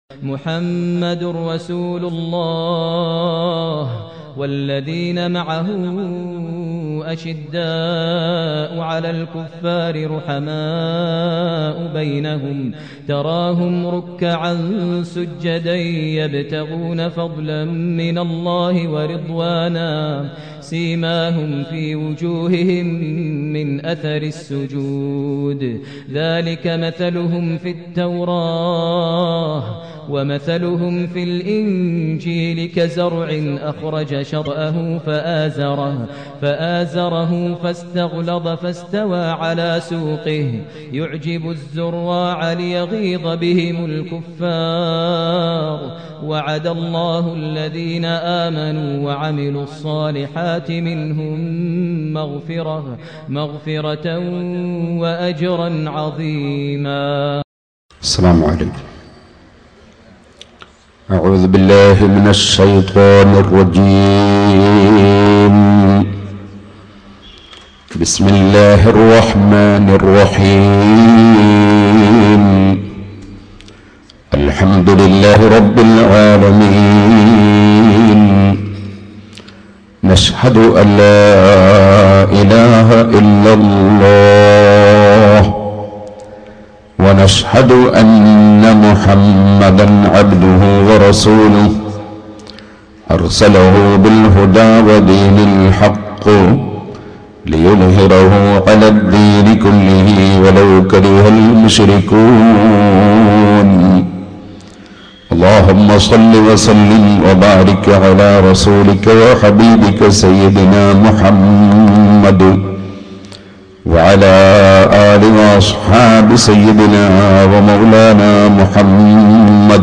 محمد رسول الله والذين معه أشداء على الكفار رحماء بينهم تراهم ركعا سجدا يبتغون فضلا من الله ورضوانا سيماهم في وجوههم من أثر السجود ذلك مثلهم في التوراة ومثلهم في الإنجيل كزرع أخرج شطأه فآزره فآزره فاستغلظ فاستوى على سوقه يعجب الزراع ليغيظ بهم الكفار وعد الله الذين آمنوا وعملوا الصالحات منهم مغفرة مغفرة وأجرا عظيما السلام عليكم أعوذ بالله من الشيطان الرجيم بسم الله الرحمن الرحيم الحمد لله رب العالمين نشهد أن لا إله إلا الله ونشهد أن محمدا عبده ورسوله أرسله بالهدى ودين الحق ليظهره على الدين كله ولو كره المشركون اللهم صل وسلم وبارك على رسولك وحبيبك سيدنا محمد وعلى آل وأصحاب سيدنا ومولانا محمد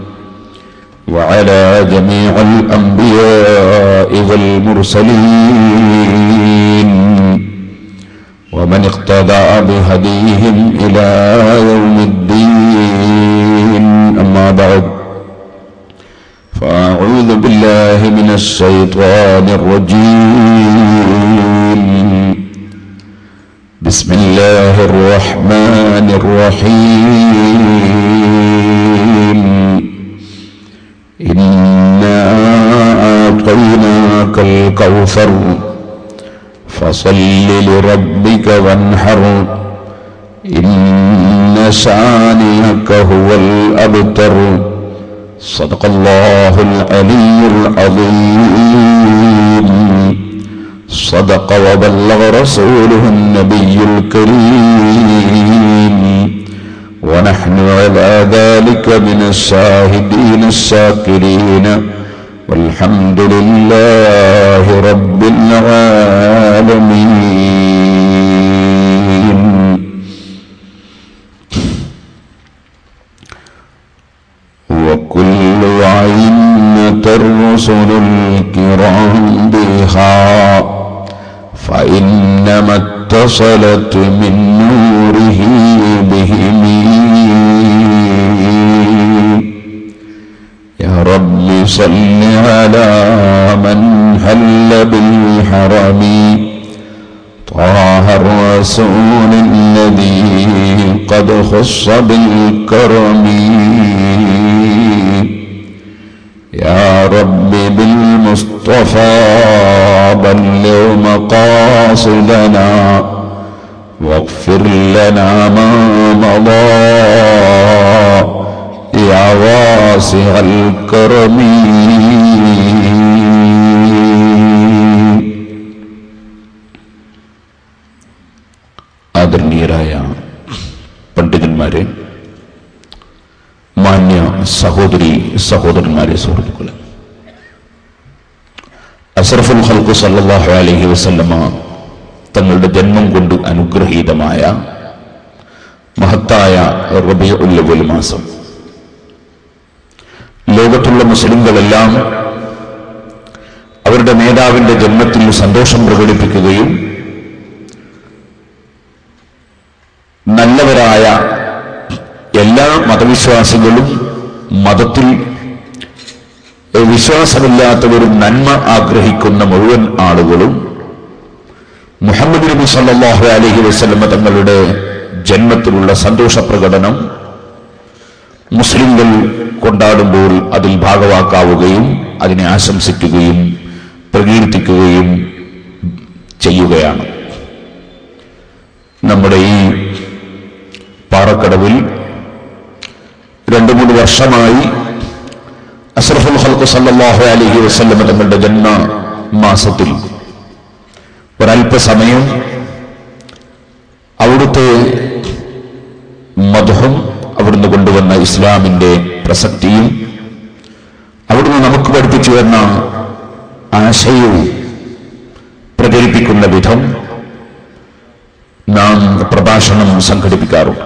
وعلى جميع الأنبياء والمرسلين ومن اقتدى بهديهم إلى يوم الدين أما بعد فأعوذ بالله من الشيطان الرجيم بسم الله الرحمن الرحيم إنا أعطيناك الكوثر فصل لربك وانحر إن شانئك هو الأبتر صدق الله العلي العظيم صدق وبلغ رسوله النبي الكريم ونحن على ذلك من الشاهدين الشاكرين والحمد لله رب العالمين وكل عينة الرسل الكرام بها فإنما اتصلت من نوره بهم يا رب صل على من هل بالحرم طه الرسول الذي قد خص بالكرم يا رب بالمصطفى بلغ مقاصدنا واغفر لنا ما مضى يا واسع الكرم ആദരണീയരായ പണ്ഡിതന്മാരെ മാന്യ സഹോദരി സഹോദരന്മാരെ സുഹൃത്തുക്കളെ അസറഫുൽ ഹൽക്കു സല്ലാഹു അലഹി വസല്ലമ തങ്ങളുടെ ജന്മം കൊണ്ട് അനുഗ്രഹീതമായ മഹത്തായ റബിയ ഉല്ലവൽ മാസം ലോകത്തുള്ള മുസ്ലിങ്ങളെല്ലാം അവരുടെ നേതാവിന്റെ ജന്മത്തിൽ സന്തോഷം പ്രകടിപ്പിക്കുകയും നല്ലവരായ എല്ലാ മതവിശ്വാസികളും മതത്തിൽ വിശ്വാസമില്ലാത്തവരും നന്മ ആഗ്രഹിക്കുന്ന മുഴുവൻ ആളുകളും മുഹമ്മദ് നബി സല്ലാഹു അലഹി വസ്ലമ തങ്ങളുടെ ജന്മത്തിലുള്ള സന്തോഷ പ്രകടനം മുസ്ലിങ്ങൾ കൊണ്ടാടുമ്പോൾ അതിൽ ഭാഗവാക്കാവുകയും അതിനെ ആശംസിക്കുകയും പ്രകീർത്തിക്കുകയും ചെയ്യുകയാണ് നമ്മുടെ ഈ പാറക്കടവിൽ രണ്ടു മൂന്ന് വർഷമായി അഷ്റഫുൽ ഹൽക്ക് സല്ലാഹു അലഹി വസ്ല്ലം തങ്ങളുടെ ജന്മ മാസത്തിൽ ഒരല്പസമയം അവിടുത്തെ മധുഹം അവിടുന്ന് കൊണ്ടുവന്ന ഇസ്ലാമിന്റെ പ്രസക്തിയും അവിടുന്ന് നമുക്ക് പഠിപ്പിച്ചു എന്ന ആശയവും പ്രചരിപ്പിക്കുന്ന വിധം നാം പ്രഭാഷണം സംഘടിപ്പിക്കാറുണ്ട്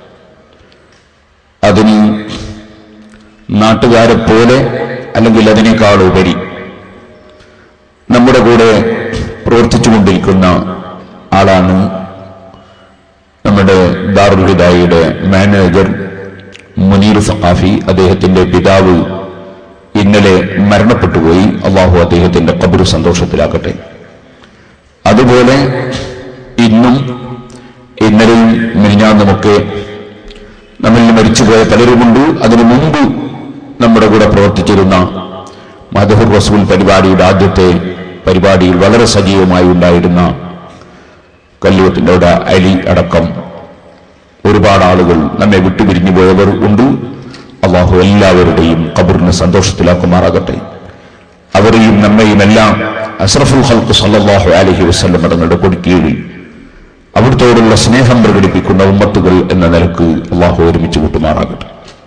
അതിന് നാട്ടുകാരെ പോലെ അല്ലെങ്കിൽ അതിനേക്കാൾ ഉപരി നമ്മുടെ കൂടെ പ്രവർത്തിച്ചുകൊണ്ടിരിക്കുന്ന ആളാണ് നമ്മുടെ ദാറുൽ ഹിദായിയുടെ മാനേജർ മുനീർ സഖാഫി അദ്ദേഹത്തിന്റെ പിതാവ് ഇന്നലെ മരണപ്പെട്ടുപോയി അള്ളാഹു അദ്ദേഹത്തിന്റെ കബറ് സന്തോഷത്തിലാക്കട്ടെ അതുപോലെ ഇന്നും ഇന്നലെയും മിനിഞ്ഞാന്നുമൊക്കെ നമ്മിൽ മരിച്ചുപോയ പലരുമുണ്ട് അതിനു മുമ്പ് നമ്മുടെ കൂടെ പ്രവർത്തിച്ചിരുന്ന മധുർ റസൂൽ പരിപാടിയുടെ ആദ്യത്തെ പരിപാടിയിൽ വളരെ സജീവമായി ഉണ്ടായിരുന്ന കല്ലുവത്തിന്റെ അവിടെ അലി അടക്കം ഒരുപാട് ആളുകൾ നമ്മെ വിട്ടുപിരിഞ്ഞു പോയവർ ഉണ്ട് അള്ളാഹു എല്ലാവരുടെയും കബറിനെ സന്തോഷത്തിലാക്കുമാറാകട്ടെ അവരെയും നമ്മയും എല്ലാം അഷ്റഫുൽ ഹൽക്ക് സല്ലാഹു അലഹി വസ്ല്ലം തങ്ങളുടെ കൊടിക്കീഴിൽ അവിടുത്തോടുള്ള സ്നേഹം പ്രകടിപ്പിക്കുന്ന ഉമ്മത്തുകൾ എന്ന നിലക്ക് അള്ളാഹു ഒരുമിച്ച് കൂട്ടുമാറാകട്ടെ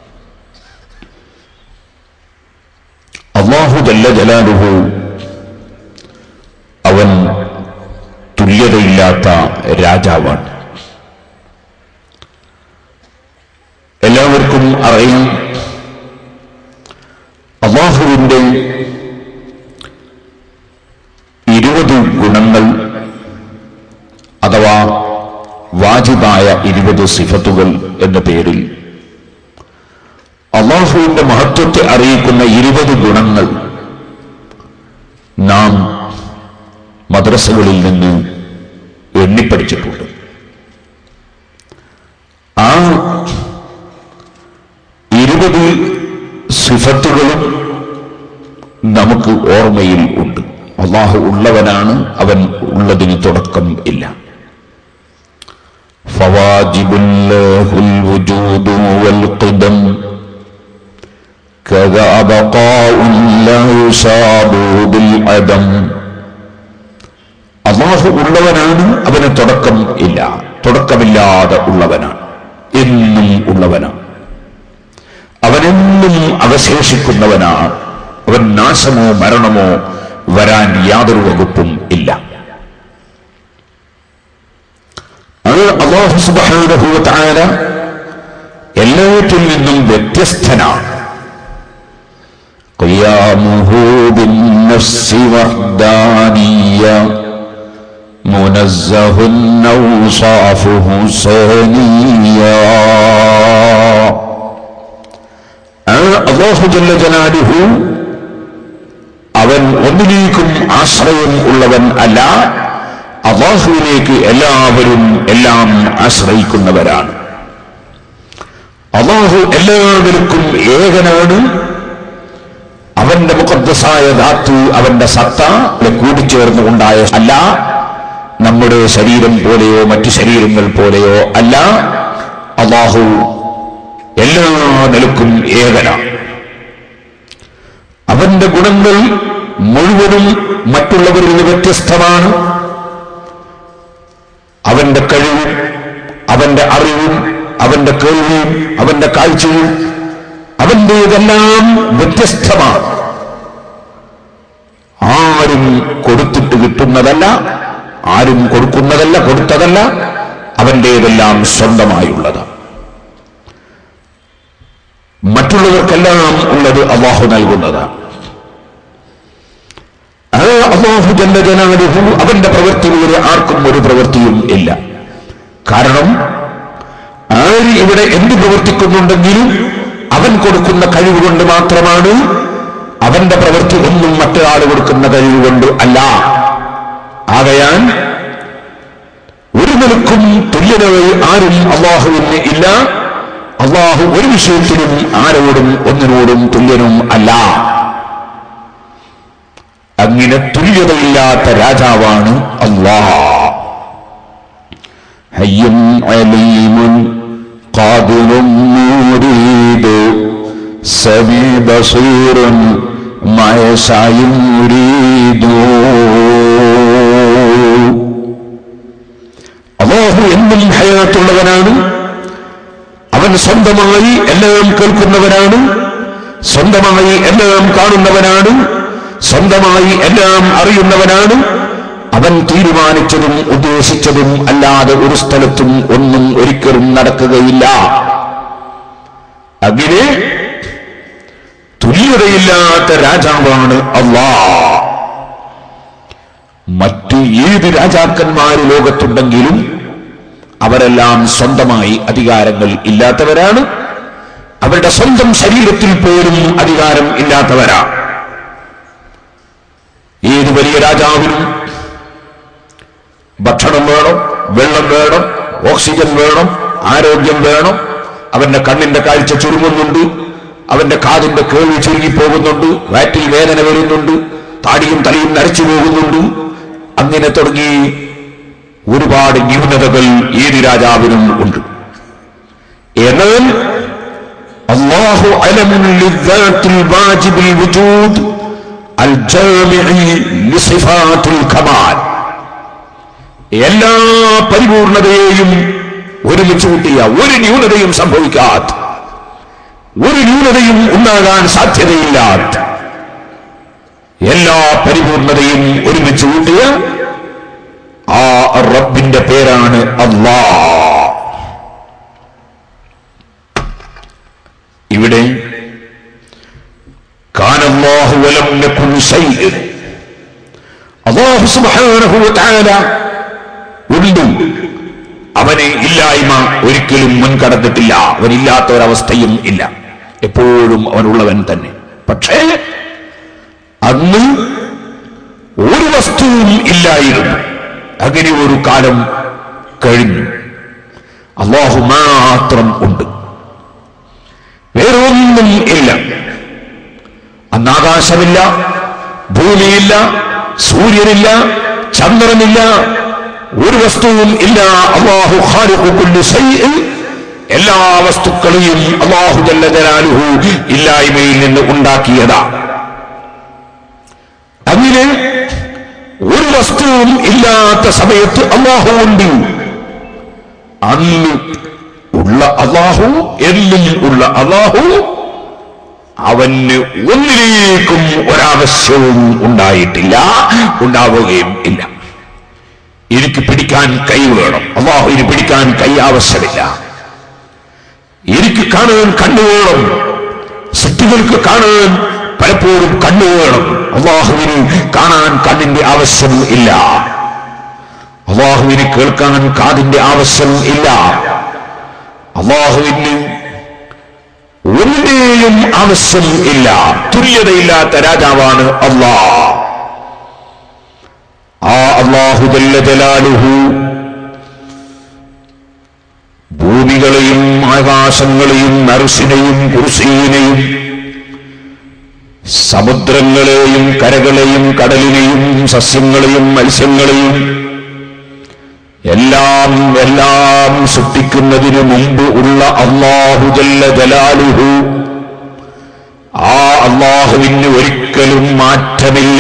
അള്ളാഹു ജല്ല ജലാലുഹു അവൻ തുല്യതയില്ലാത്ത രാജാവാണ് എല്ലാവർക്കും അറിയാം അള്ളാഹുവിന്റെ ഇരുപത് ഗുണങ്ങൾ അഥവാ വാജിബായ ഇരുപത് സിഫത്തുകൾ എന്ന പേരിൽ അള്ളാഹുവിന്റെ മഹത്വത്തെ അറിയിക്കുന്ന ഇരുപത് ഗുണങ്ങൾ നാം മദ്രസകളിൽ നിന്ന് എണ്ണിപ്പടിച്ചിട്ടുണ്ട് ആ ഇരുപത് സിഫത്തുകളും നമുക്ക് ഓർമ്മയിൽ ഉണ്ട് അള്ളാഹു ഉള്ളവനാണ് അവൻ ഉള്ളതിന് തുടക്കം ഇല്ല فواجب الله الوجود والقدم كذا بقاء لا يصاب بالعدم അള്ളാഹു ഉള്ളവനാണ് അവന് തുടക്കം ഇല്ല തുടക്കമില്ലാതെ ഉള്ളവനാണ് എന്നും ഉള്ളവനാണ് അവനെന്നും അവശേഷിക്കുന്നവനാണ് അവൻ നാശമോ മരണമോ വരാൻ യാതൊരു വകുപ്പും ഇല്ല അത് അള്ളാഹു സുബ്ഹാനഹു വ തആല എല്ലാറ്റിൽ നിന്നും വ്യത്യസ്തനാണ് قيامه بالنفس وحدانية منزه أوصافه سنيا അള്ളാഹു ജല്ല ജലാലുഹു അവൻ ഒന്നിലേക്കും ആശ്രയം ഉള്ളവൻ അല്ല അള്ളാഹുവിലേക്ക് എല്ലാവരും എല്ലാം ആശ്രയിക്കുന്നവരാണ് അള്ളാഹു എല്ലാവർക്കും ഏകനാണ് അവന്റെ മുഖദ്സായ ധാതു അവന്റെ സത്ത കൂടിച്ചേർന്നുകൊണ്ടായ അല്ല നമ്മുടെ ശരീരം പോലെയോ മറ്റു ശരീരങ്ങൾ പോലെയോ അല്ല അള്ളാഹു എല്ലാ നിലക്കും ഏകനാണ് അവന്റെ ഗുണങ്ങൾ മുഴുവനും മറ്റുള്ളവരിൽ നിന്ന് വ്യത്യസ്തമാണ് അവന്റെ കഴിവും അവന്റെ അറിവും അവന്റെ കേൾവിയും അവന്റെ കാഴ്ചയും അവന്റേതെല്ലാം വ്യത്യസ്തമാണ് ആരും കൊടുത്തിട്ട് കിട്ടുന്നതല്ല ആരും കൊടുക്കുന്നതല്ല കൊടുത്തതല്ല അവന്റേതെല്ലാം സ്വന്തമായുള്ളതാണ് മറ്റുള്ളവർക്കെല്ലാം ഉള്ളത് അള്ളാഹു നൽകുന്നതാണ് അത് അള്ളാഹു ജല്ല ജനാലുഹു അവന്റെ പ്രവൃത്തിയിലൂടെ ആർക്കും ഒരു പ്രവൃത്തിയും ഇല്ല കാരണം ആര് ഇവിടെ എന്ത് പ്രവർത്തിക്കുന്നുണ്ടെങ്കിലും അവൻ കൊടുക്കുന്ന കഴിവ് കൊണ്ട് മാത്രമാണ് അവന്റെ പ്രവൃത്തി ഒന്നും മറ്റൊരാൾ കൊടുക്കുന്ന കഴിവ് കൊണ്ട് അല്ല ആകയാൽ ഒരു നിലക്കും തുല്യതയായി ആരും അള്ളാഹുവിന് ഇല്ല അള്ളാഹു ഒരു വിഷയത്തിലും ആരോടും ഒന്നിനോടും തുല്യനും അല്ല അങ്ങനെ തുല്യതയില്ലാത്ത രാജാവാണ് അള്ളാഹ് ഹയ്യും അലീമുൻ ഖാദിറും മുരീദ് സമീ ബസീറുൻ മയസായും മുരീദു അള്ളാഹു എന്നും ഹയാത്തുള്ളവനാണ് അവൻ സ്വന്തമായി എല്ലാം കേൾക്കുന്നവനാണ് സ്വന്തമായി എല്ലാം കാണുന്നവനാണ് സ്വന്തമായി എല്ലാം അറിയുന്നവനാണ് അവൻ തീരുമാനിച്ചതും ഉദ്ദേശിച്ചതും അല്ലാതെ ഒരു സ്ഥലത്തും ഒന്നും ഒരിക്കലും നടക്കുകയില്ല അങ്ങനെ തുല്യതയില്ലാത്ത രാജാവാണ് അള്ളാ മറ്റു ഏത് രാജാക്കന്മാര് ലോകത്തുണ്ടെങ്കിലും അവരെല്ലാം സ്വന്തമായി അധികാരങ്ങൾ ഇല്ലാത്തവരാണ് അവരുടെ സ്വന്തം ശരീരത്തിൽ പോലും അധികാരം ഇല്ലാത്തവരാണ് ഏത് വലിയ രാജാവിനും ഭക്ഷണം വേണം വെള്ളം വേണം ഓക്സിജൻ വേണം ആരോഗ്യം വേണം അവന്റെ കണ്ണിന്റെ കാഴ്ച ചുരുങ്ങുന്നുണ്ട് അവന്റെ കാതിന്റെ കേൾവി ചുരുങ്ങിപ്പോകുന്നുണ്ട് വയറ്റിൽ വേദന വരുന്നുണ്ട് താടിയും തലയും നരച്ചു പോകുന്നുണ്ട് അങ്ങനെ തുടങ്ങി ഒരുപാട് ന്യൂനതകൾ ഏത് രാജാവിനും ഉണ്ട് എന്നാൽ അള്ളാഹു അലമുൻ ലിദ്ദാത്തിൽ വാജിബിൽ വുജൂദ് അൽ ജാമിഇ ലിസിഫാത്തിൽ കമാൽ എല്ലാ പരിപൂർണതയെയും ഒരുമിച്ച് കൂട്ടിയ ഒരു ന്യൂനതയും സംഭവിക്കാത്ത ഒരു ന്യൂനതയും ഉണ്ടാകാൻ സാധ്യതയില്ലാത്ത എല്ലാ പരിപൂർണതയും ഒരുമിച്ച് കൂട്ടിയ ആ റബ്ബിന്റെ പേരാണ് അള്ളാ ഇവിടെ കാനല്ലാഹു വലം യകുൻ ശൈഅൻ അല്ലാഹു സുബ്ഹാനഹു വതആല ഉണ്ട് അവന് ഇല്ലായ്മ ഒരിക്കലും മുൻകടന്നിട്ടില്ല അവനില്ലാത്ത ഒരവസ്ഥയും ഇല്ല എപ്പോഴും അവനുള്ളവൻ തന്നെ പക്ഷേ അന്ന് ഒരു വസ്തുവും ഇല്ലായിരുന്നു അങ്ങനെ ഒരു കാലം കഴിഞ്ഞു അള്ളാഹു മാത്രം ഉണ്ട് വേറൊന്നും ഇല്ല അന്ന് ആകാശമില്ല ഭൂമിയില്ല സൂര്യനില്ല ചന്ദ്രനില്ല ഒരു വസ്തുവും ഇല്ല അള്ളാഹു ഖാലിഖു കുല്ലി ശൈഇൻ എല്ലാ വസ്തുക്കളെയും അള്ളാഹു ജല്ല ജലാലുഹു ഇല്ലായ്മയിൽ നിന്ന് ഉണ്ടാക്കിയതാ അങ്ങനെ ഒരു വസ്തുവും ഇല്ലാത്ത സമയത്ത് അള്ളാഹു ഉണ്ട് അന്ന് ഉള്ള അള്ളാഹു എന്നും ഉള്ള അള്ളാഹു അവന് ഒന്നിലേക്കും ഒരാവശ്യവും ഉണ്ടായിട്ടില്ല ഉണ്ടാവുകയും ഇല്ല എനിക്ക് പിടിക്കാൻ കൈ വേണം അള്ളാഹുവിന് പിടിക്കാൻ കൈ ആവശ്യമില്ല എനിക്ക് കാണാൻ കണ്ണു വേണം സൃഷ്ടികൾക്ക് കാണാൻ പലപ്പോഴും കണ്ണു വേണം അള്ളാഹുവിന് കാണാൻ കണ്ണിന്റെ ആവശ്യം ഇല്ല അള്ളാഹുവിന് കേൾക്കാൻ കാതിന്റെ ആവശ്യം ഇല്ല അള്ളാഹുവിന് ഒന്നിന്റെയും ആവശ്യം ഇല്ല തുല്യതയില്ലാത്ത രാജാവാണ് അള്ളാഹ് ആ അള്ളാഹു ജല്ല ജലാലുഹു ഭൂമികളെയും ആകാശങ്ങളെയും നറുസിനെയും കുർസീനെയും സമുദ്രങ്ങളെയും കരകളെയും കടലിനെയും സസ്യങ്ങളെയും മത്സ്യങ്ങളെയും എല്ലാം എല്ലാം സൃഷ്ടിക്കുന്നതിന് മുമ്പ് ഉള്ള അള്ളാഹു ജല്ല ജലാലുഹു ആ അള്ളാഹുവിന് ഒരിക്കലും മാറ്റമില്ല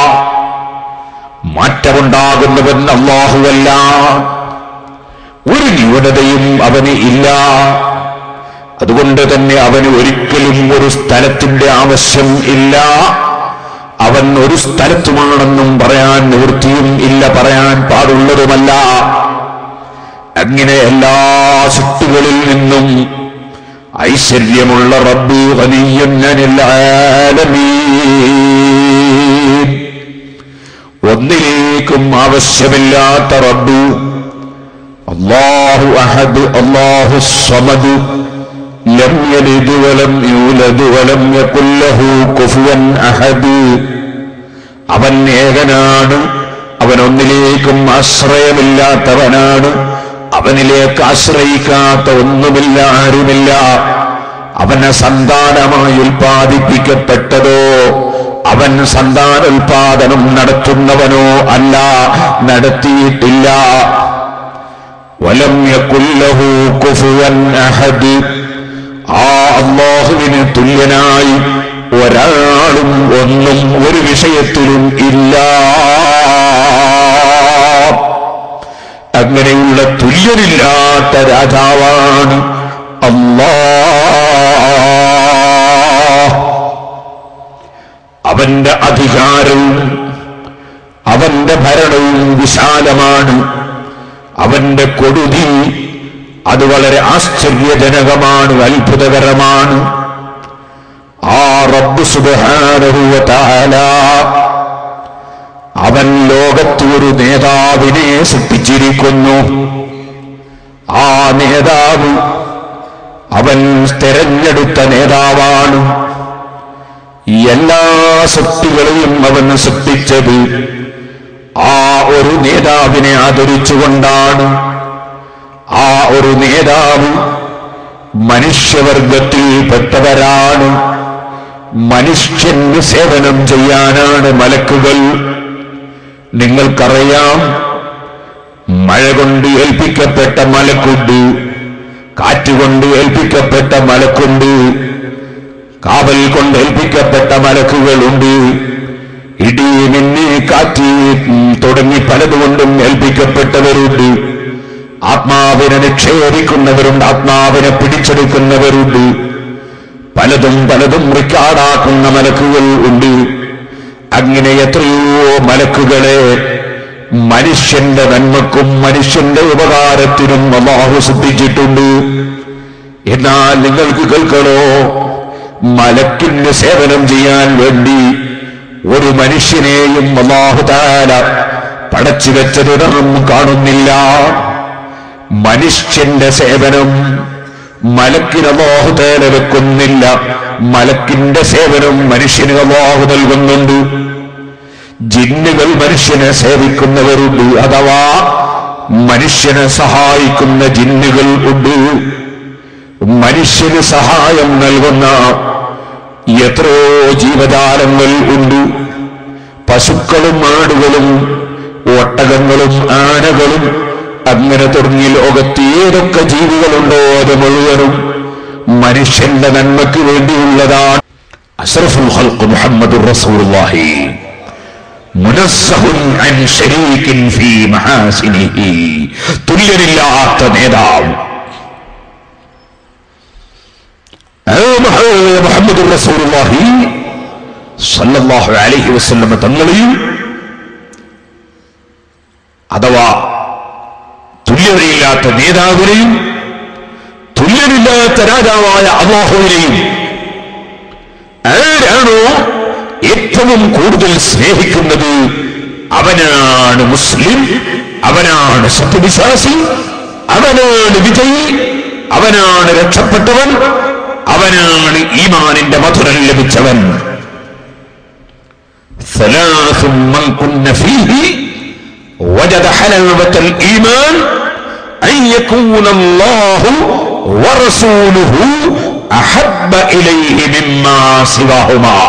മാറ്റമുണ്ടാകുന്നവൻ അള്ളാഹുവല്ല ഒരു ന്യൂനതയും അവന് ഇല്ല അതുകൊണ്ട് തന്നെ അവന് ഒരിക്കലും ഒരു സ്ഥലത്തിന്റെ ആവശ്യം ഇല്ല അവൻ ഒരു സ്ഥലത്തുമാണെന്നും പറയാൻ നിവൃത്തിയും ഇല്ല പറയാൻ പാടുള്ളതുമല്ല അങ്ങനെ എല്ലാ സൃഷ്ടികളിൽ നിന്നും ഐശ്വര്യമുള്ള റബ്ബു വലിയുന്നനില്ലാലമീൻ ഒന്നിലേക്കും ആവശ്യമില്ലാത്ത റബ്ബു അള്ളാഹു അഹദ് അള്ളാഹു സമദ് ലം യലിദ് വലം യൂലദ് വലം യകുൽ ലഹു കുഫുവൻ അഹദ് അവൻ ഏകനാണ് അവൻ ഒന്നിലേക്കും ആശ്രയമില്ലാത്തവനാണ് അവനിലേക്ക് ആശ്രയിക്കാത്ത ഒന്നുമില്ല ആരുമില്ല അവനെ സന്താനമായി ഉൽപ്പാദിപ്പിക്കപ്പെട്ടതോ അവൻ സന്താനോൽപാദനം നടത്തുന്നവനോ അല്ല നടത്തിയിട്ടില്ല വലം യകുല്ലഹു കുഫുവൻ അഹദ് ആ അള്ളാഹുവിന് തുല്യനായി ഒരാളും ഒന്നും ഒരു വിഷയത്തിലും ഇല്ല അങ്ങനെയുള്ള തുല്യനില്ലാത്ത രാജാവാണ് അല്ലാ അവന്റെ അധികാരവും അവന്റെ ഭരണവും വിശാലമാണ് അവന്റെ കൊടുതി അത് വളരെ ആശ്ചര്യജനകമാണ് അത്ഭുതകരമാണ് ആ റബ്ബ് സുബാനഹുവ അവൻ ലോകത്ത് ഒരു നേതാവിനെ സൃഷ്ടിച്ചിരിക്കുന്നു ആ നേതാവ് അവൻ തെരഞ്ഞെടുത്ത നേതാവാണ് ഈ എല്ലാ സൃഷ്ടികളെയും അവൻ സൃഷ്ടിച്ചത് ആ ഒരു നേതാവിനെ ആദരിച്ചുകൊണ്ടാണ് ആ ഒരു നേതാവ് മനുഷ്യവർഗത്തിൽപ്പെട്ടവരാണ് മനുഷ്യന് സേവനം ചെയ്യാനാണ് മലക്കുകൾ നിങ്ങൾക്കറിയാം മഴ കൊണ്ട് ഏൽപ്പിക്കപ്പെട്ട മലക്കുണ്ട് കാറ്റുകൊണ്ട് ഏൽപ്പിക്കപ്പെട്ട മലക്കുണ്ട് കാവൽ കൊണ്ട് ഏൽപ്പിക്കപ്പെട്ട മലക്കുകളുണ്ട് ഇടി മിന്നി കാറ്റ് തുടങ്ങി പലതുകൊണ്ടും ഏൽപ്പിക്കപ്പെട്ടവരുണ്ട് ആത്മാവിനെ നിക്ഷേപിക്കുന്നവരുണ്ട് ആത്മാവിനെ പിടിച്ചെടുക്കുന്നവരുണ്ട് പലതും പലതും റിക്കാർഡാക്കുന്ന മലക്കുകൾ ഉണ്ട് അങ്ങനെ എത്രയോ മലക്കുകളെ മനുഷ്യന്റെ നന്മക്കും മനുഷ്യന്റെ ഉപകാരത്തിനും അള്ളാഹു ശ്രദ്ധിച്ചിട്ടുണ്ട് എന്നാൽ നിങ്ങൾക്ക് കേൾക്കണോ മലക്കിന് സേവനം ചെയ്യാൻ വേണ്ടി ഒരു മനുഷ്യനെയും അള്ളാഹുതാല പടച്ചു വെച്ചത് നാം കാണുന്നില്ല മനുഷ്യന്റെ സേവനം മലക്കിന് അള്ളാഹുതാല വെക്കുന്നില്ല മലക്കിന്റെ സേവനം മനുഷ്യന് അള്ളാഹു നൽകുന്നുണ്ട് ജിന്നുകൾ മനുഷ്യനെ സേവിക്കുന്നവരുണ്ട് അഥവാ മനുഷ്യനെ സഹായിക്കുന്ന ജിന്നുകൾ ഉണ്ട് മനുഷ്യന് സഹായം നൽകുന്ന എത്രയോ ജീവജാലങ്ങൾ ഉണ്ട് പശുക്കളും ആടുകളും ഒട്ടകങ്ങളും ആനകളും അങ്ങനെ തുടങ്ങി ലോകത്ത് ഏതൊക്കെ ജീവികളുണ്ടോ അത് മുഴുവനും മനുഷ്യന്റെ നന്മയ്ക്ക് വേണ്ടിയുള്ളതാണ് അഷ്റഫുൽ ഖൽഖ് മുഹമ്മദ് റസൂലുള്ളാഹി മുനസ്സഹുൻ അൻ ശരീകിൻ ഫീ മഹാസിനിഹി തുല്യനില്ലാത്ത നേതാവ് ആ മഹാനായ മുഹമ്മദ് റസൂലുള്ളാഹി സല്ലല്ലാഹു അലൈഹി വസല്ലമ തങ്ങളെയും അഥവാ തുല്യതയില്ലാത്ത നേതാവിനെയും തുല്യനില്ലാത്ത രാജാവായ അള്ളാഹുവിനെയും ആരാണോ ഏറ്റവും കൂടുതൽ സ്നേഹിക്കുന്നത് അവനാണ് മുസ്ലിം അവനാണ് സത്യവിശ്വാസി അവനാണ് വിജയി അവനാണ് രക്ഷപ്പെട്ടവൻ അവനാണ് ഈമാനിന്റെ മധുരം ലഭിച്ചവൻ ثلاث من كن فيه وجد حلاوة الإيمان أن يكون الله ورسوله أحب إليه مما سواهما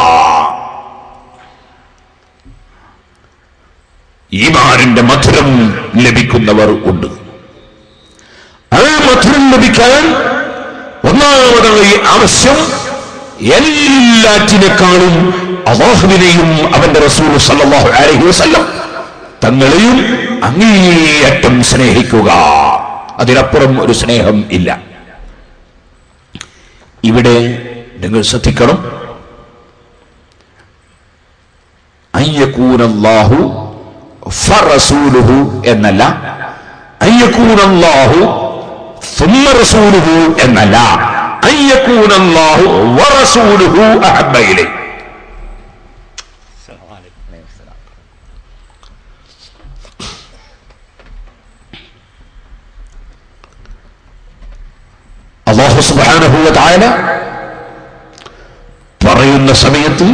ഈമാനിന്റെ മധുരം ലഭിക്കുന്നവർ ഉണ്ട് ആ മധുരം ലഭിക്കാൻ ഒന്നാമതായി ആവശ്യം എല്ലാറ്റിനേക്കാളും അള്ളാഹുവിനെയും അവന്റെ റസൂൽ സല്ലല്ലാഹു അലൈഹി വസല്ലം തങ്ങളെയും അങ്ങേയറ്റം സ്നേഹിക്കുക അതിനപ്പുറം ഒരു സ്നേഹം ഇല്ല ഇവിടെ നിങ്ങൾ ശ്രദ്ധിക്കണം അയ്യക്കൂനല്ലാഹു ഫറസൂലുഹു എന്നല്ല അയ്യക്കൂനല്ലാഹു ثم رسوله എന്നല്ല അയ്യക്കൂനല്ലാഹു വറസൂലുഹു അഹബ്ബ ഇലൈഹി അള്ളാഹു സുബ്ഹാനഹു വ തആല പറയുന്ന സമയത്ത്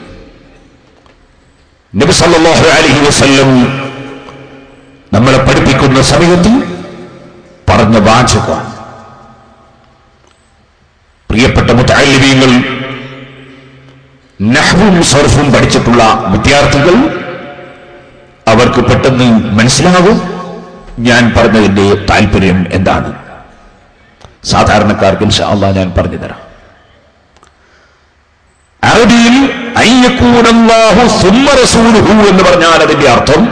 നബി സല്ലല്ലാഹു അലൈഹി വസല്ലം നമ്മളെ പഠിപ്പിക്കുന്ന സമയത്ത് പറഞ്ഞ വാചകം പ്രിയപ്പെട്ട മുത്തലിമീങ്ങൾ നഹ്വും സർഫും പഠിച്ചിട്ടുള്ള വിദ്യാർത്ഥികൾ അവർക്ക് പെട്ടെന്ന് മനസ്സിലാകും ഞാൻ പറഞ്ഞതിന്റെ താല്പര്യം എന്താണ് സാധാരണക്കാർക്ക് ഇൻഷാ അള്ളാഹ് ഞാൻ പറഞ്ഞു തരാം അറബിയിൽ അയ്യക്കൂനല്ലാഹു സുമ്മ റസൂലുഹു എന്ന് പറഞ്ഞാൽ അതിന്റെ അർത്ഥം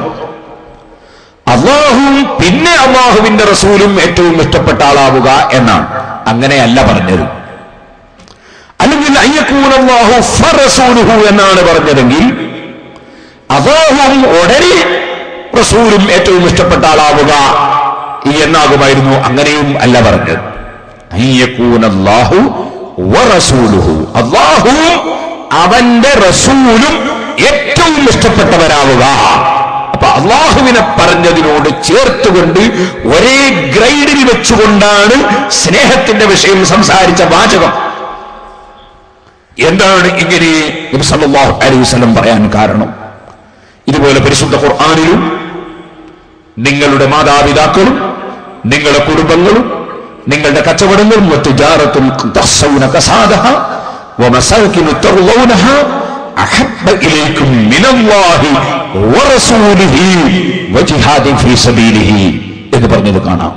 അള്ളാഹുവും പിന്നെ അള്ളാഹുവിന്റെ റസൂലും ഏറ്റവും ഇഷ്ടപ്പെട്ട ആളാവുക എന്നാണ് അങ്ങനെയല്ല പറഞ്ഞത് അല്ലെങ്കിൽ അയ്യക്കൂനല്ലാഹു ഫറസൂലുഹു എന്നാണ് പറഞ്ഞതെങ്കിൽ അള്ളാഹുവും ഉടനെ റസൂലും ഏറ്റവും ഇഷ്ടപ്പെട്ട ആളാവുക എന്നാകുമായിരുന്നു അങ്ങനെയും അല്ല പറഞ്ഞത് അയ്യക്കൂനല്ലാഹു വറസൂലുഹു അള്ളാഹുവും അവന്റെ റസൂലും ഏറ്റവും ഇഷ്ടപ്പെട്ടവരാവുക അപ്പൊ അള്ളാഹുവിനെ പറഞ്ഞതിനോട് ചേർത്തുകൊണ്ട് ഒരേ ഗ്രൈഡിൽ വെച്ചുകൊണ്ടാണ് സ്നേഹത്തിന്റെ വിഷയം സംസാരിച്ച വാചകം എന്താണ് ഇങ്ങനെ നബി സല്ലല്ലാഹു അലൈഹി വസല്ലം പറയാൻ കാരണം ഇതുപോലെ പരിശുദ്ധ ഖുർആനിലും നിങ്ങളുടെ മാതാപിതാക്കളും നിങ്ങളുടെ കുടുംബങ്ങളും നിങ്ങളുടെ കച്ചവടങ്ങളും വത്തുജാറത്തും തഖ്ശൗന കസാദഹ വമസാകിൻ തർളൗനഹ അഹബ്ബ ഇലൈക്കും മിനല്ലാഹി വറസൂലിഹി വജിഹാദിൻ ഫീ സബീലിഹി എന്ന് പറഞ്ഞത് കാണാം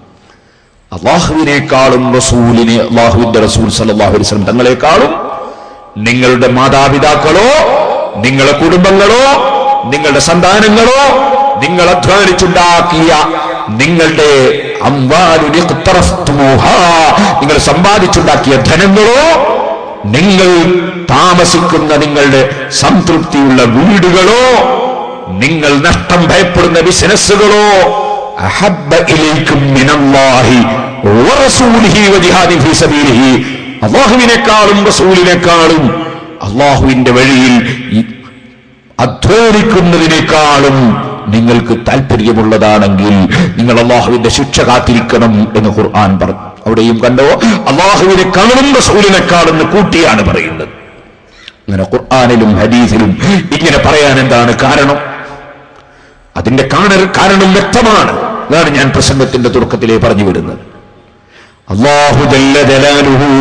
അള്ളാഹുവിനേക്കാളും റസൂലിനെ അള്ളാഹുവിന്റെ റസൂൽ സല്ലല്ലാഹു അലൈഹി വസല്ലം തങ്ങളെക്കാളും നിങ്ങളുടെ മാതാപിതാക്കളോ നിങ്ങളുടെ കുടുംബങ്ങളോ നിങ്ങളുടെ സന്താനങ്ങളോ നിങ്ങൾ അധ്വാനിച്ചുണ്ടാക്കിയ നിങ്ങളുടെ അംവാലുനി ഖുത്തറഫ്തുമൂഹ, നിങ്ങൾ സമ്പാദിച്ചുണ്ടാക്കിയ ധനങ്ങളോ നിങ്ങൾ താമസിക്കുന്ന നിങ്ങളുടെ സംതൃപ്തിയുള്ള വീടുകളോ നിങ്ങൾ നഷ്ടം ഭയപ്പെടുന്ന ബിസിനസ്സുകളോ അഹബ്ബ ഇലൈക്കും മിനല്ലാഹി വറസൂലിഹി വജിഹാദിൻ ഫീ സബീലിഹി അള്ളാഹുവിനേക്കാളും റസൂലിനേക്കാളും അള്ളാഹുവിന്റെ വഴിയിൽ ഈ അധ്വാനിക്കുന്നതിനേക്കാളും നിങ്ങൾക്ക് താല്പര്യമുള്ളതാണെങ്കിൽ നിങ്ങൾ അള്ളാഹുവിന്റെ ശിക്ഷ കാത്തിരിക്കണം എന്ന് ഖുർആൻ പറഞ്ഞു അവിടെയും കണ്ടോ അള്ളാഹുവിനേക്കാളും റസൂലിനേക്കാളും എന്ന് കൂട്ടിയാണ് പറയുന്നത് അങ്ങനെ ഖുർആാനിലും ഹദീസിലും ഇങ്ങനെ പറയാൻ എന്താണ് കാരണം അതിന്റെ കാണ- കാരണം വ്യക്തമാണ് അതാണ് ഞാൻ പ്രസംഗത്തിന്റെ തുടക്കത്തിലേ പറഞ്ഞു വരുന്നത് അള്ളാഹു ജല്ല ജലാലുഹു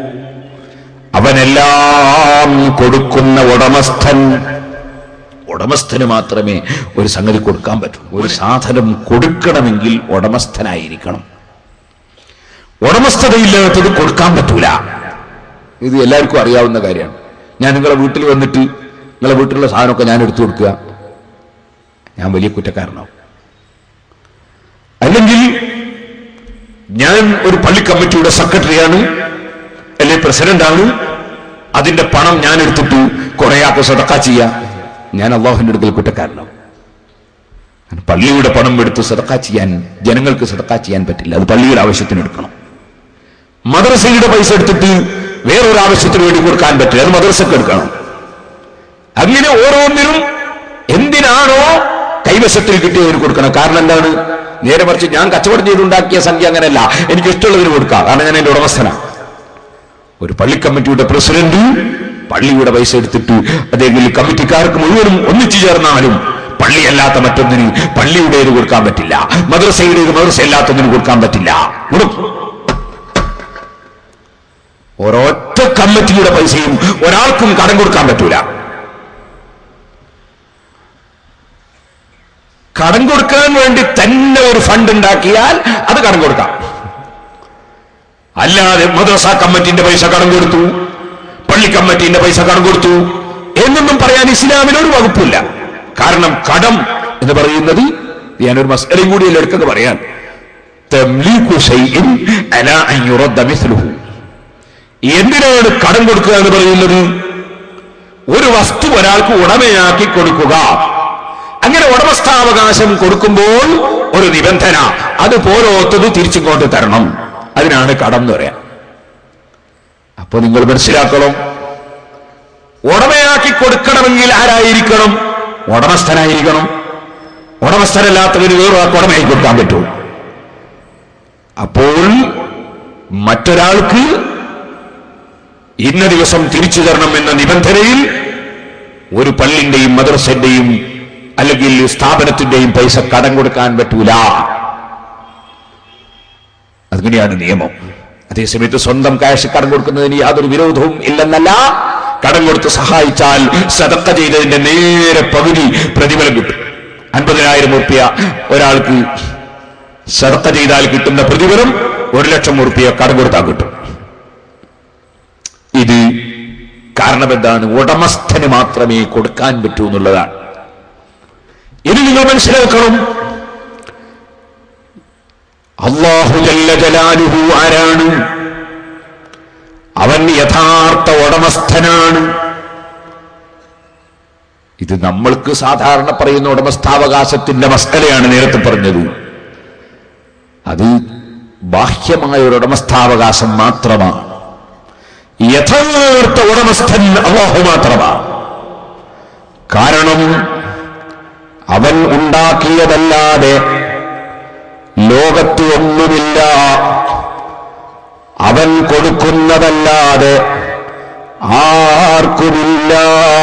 അവനെല്ലാം കൊടുക്കുന്ന ഉടമസ്ഥൻ ഉടമസ്ഥന് മാത്രമേ ഒരു സംഗതി കൊടുക്കാൻ പറ്റൂ ഒരു സാധനം കൊടുക്കണമെങ്കിൽ ഉടമസ്ഥനായിരിക്കണം ഉടമസ്ഥതയില്ലാത്തത് കൊടുക്കാൻ പറ്റൂല ഇത് എല്ലാവർക്കും അറിയാവുന്ന കാര്യമാണ് ഞാൻ നിങ്ങളെ വീട്ടിൽ വന്നിട്ട് നിങ്ങളെ വീട്ടിലുള്ള സാധനമൊക്കെ ഞാൻ എടുത്തു കൊടുക്കുക ഞാൻ വലിയ കുറ്റക്കാരനാവും അല്ലെങ്കിൽ ഞാൻ ഒരു പള്ളി കമ്മിറ്റിയുടെ സെക്രട്ടറിയാണ് അല്ലെ പ്രസിഡന്റാണ് അതിന്റെ പണം ഞാൻ എടുത്തിട്ട് കുറെ ആൾക്ക് സദക്ക ചെയ്യാം ഞാൻ അള്ളാഹുവിന്റെ അടുക്കൽ കുറ്റക്കാരനാവും പള്ളിയുടെ പണം എടുത്ത് സദക്ക ചെയ്യാൻ ജനങ്ങൾക്ക് സദക്ക ചെയ്യാൻ പറ്റില്ല അത് പള്ളിയുടെ ആവശ്യത്തിന് എടുക്കണം മദ്രസയുടെ പൈസ എടുത്തിട്ട് വേറൊരു ആവശ്യത്തിന് വേണ്ടി കൊടുക്കാൻ പറ്റില്ല അത് മദ്രസക്ക് എടുക്കണം അങ്ങനെ ഓരോന്നിനും എന്തിനാണോ കൈവശത്തിൽ കിട്ടിയതിന് കൊടുക്കണം കാരണം എന്താണ് നേരെ മറിച്ച് ഞാൻ കച്ചവടം ചെയ്തുണ്ടാക്കിയ സംഖ്യ അങ്ങനെയല്ല എനിക്ക് ഇഷ്ടമുള്ളതിന് കൊടുക്കാം കാരണം ഞാൻ എന്റെ ഉടമസ്ഥനാണ് ഒരു പള്ളി കമ്മിറ്റിയുടെ പ്രസിഡന്റ് പള്ളിയുടെ പൈസ എടുത്തിട്ട് അതെങ്കിൽ കമ്മിറ്റിക്കാർക്ക് മുഴുവനും ഒന്നിച്ചു ചേർന്നാലും പള്ളിയല്ലാത്ത മറ്റൊന്നിന് പള്ളിയുടേത് കൊടുക്കാൻ പറ്റില്ല മദ്രസയുടേത് മദ്രസ അല്ലാത്തൊന്നിന് കൊടുക്കാൻ പറ്റില്ല കൊടുക്കും ഒരൊറ്റ കമ്മിറ്റിയുടെ പൈസയും ഒരാൾക്കും കടം കൊടുക്കാൻ പറ്റൂല കടം കൊടുക്കാൻ വേണ്ടി തന്നെ ഒരു ഫണ്ട് ഉണ്ടാക്കിയാൽ അത് കടം കൊടുക്കാം അല്ലാതെ മദ്രസ കമ്മിറ്റിന്റെ പൈസ കടം കൊടുത്തു പള്ളി കമ്മിറ്റിന്റെ പൈസ കടം കൊടുത്തു എന്നൊന്നും പറയാൻ ഇസ്ലാമിനൊരു വകുപ്പില്ല കാരണം കടം എന്ന് പറയുന്നത് ഞാനൊരു മസ്കലയും കൂടി എടുക്കുന്നത് പറയാൻ തംലീഖു ശൈഇൻ അലാ അൻ യുറദ്ദ മിസ്ലുഹു എന്തിനാണ് കടം കൊടുക്കുക എന്ന് പറയുന്നത് ഒരു വസ്തു ഒരാൾക്ക് ഉടമയാക്കി കൊടുക്കുക അങ്ങനെ ഉടമസ്ഥാവകാശം കൊടുക്കുമ്പോൾ ഒരു നിബന്ധന അത് പോലോത്തത് തിരിച്ചിങ്ങോട്ട് തരണം അതിനാണ് കടം എന്ന് പറയാം അപ്പൊ നിങ്ങൾ മനസ്സിലാക്കണം ഉടമയാക്കി കൊടുക്കണമെങ്കിൽ ആരായിരിക്കണം ഉടമസ്ഥനായിരിക്കണം ഉടമസ്ഥനല്ലാത്തവന് വേറൊരാൾക്ക് ഉടമയായി കൊടുക്കാൻ പറ്റൂ അപ്പോൾ മറ്റൊരാൾക്ക് ഇന്ന ദിവസം തിരിച്ചു തരണം എന്ന നിബന്ധനയിൽ ഒരു പള്ളിന്റെയും മദ്രസന്റെയും അല്ലെങ്കിൽ സ്ഥാപനത്തിന്റെയും പൈസ കടം കൊടുക്കാൻ പറ്റൂല അങ്ങനെയാണ് നിയമം അതേസമയത്ത് സ്വന്തം കാശ് കടം കൊടുക്കുന്നതിന് യാതൊരു വിരോധവും ഇല്ലെന്നല്ല കടം കൊടുത്ത് സഹായിച്ചാൽ സതക്ക ചെയ്തതിന്റെ നേരെ പകുതി പ്രതിഫലം കിട്ടും അൻപതിനായിരം ഉറുപ്പ്യ ഒരാൾക്ക് സതക്ക ചെയ്താൽ കിട്ടുന്ന പ്രതിഫലം ഒരു ലക്ഷം ഉറുപ്പ്യ കടം കൊടുത്താൽ കിട്ടും ഇത് കാരണം എന്താണ് ഉടമസ്ഥന് മാത്രമേ കൊടുക്കാൻ പറ്റൂ എന്നുള്ളതാണ് ഇനി നിങ്ങൾ മനസ്സിലാക്കണം അള്ളാഹു ജല്ല ജലാലുഹു ആരാണ് അവൻ യഥാർത്ഥ ഉടമസ്ഥനാണ് ഇത് നമ്മൾക്ക് സാധാരണ പറയുന്ന ഉടമസ്ഥാവകാശത്തിന്റെ മസ്കലയാണ് നേരത്തെ പറഞ്ഞത് അത് ബാഹ്യമായ ഒരു ഉടമസ്ഥാവകാശം മാത്രമാണ് യഥാർത്ഥ ഉടമസ്ഥൻ അള്ളാഹു മാത്രമാണ് കാരണം അവൻ ഉണ്ടാക്കിയതല്ലാതെ ലോകത്ത് ഒന്നുമില്ല അവൻ കൊടുക്കുന്നതല്ലാതെ ആർക്കുമില്ല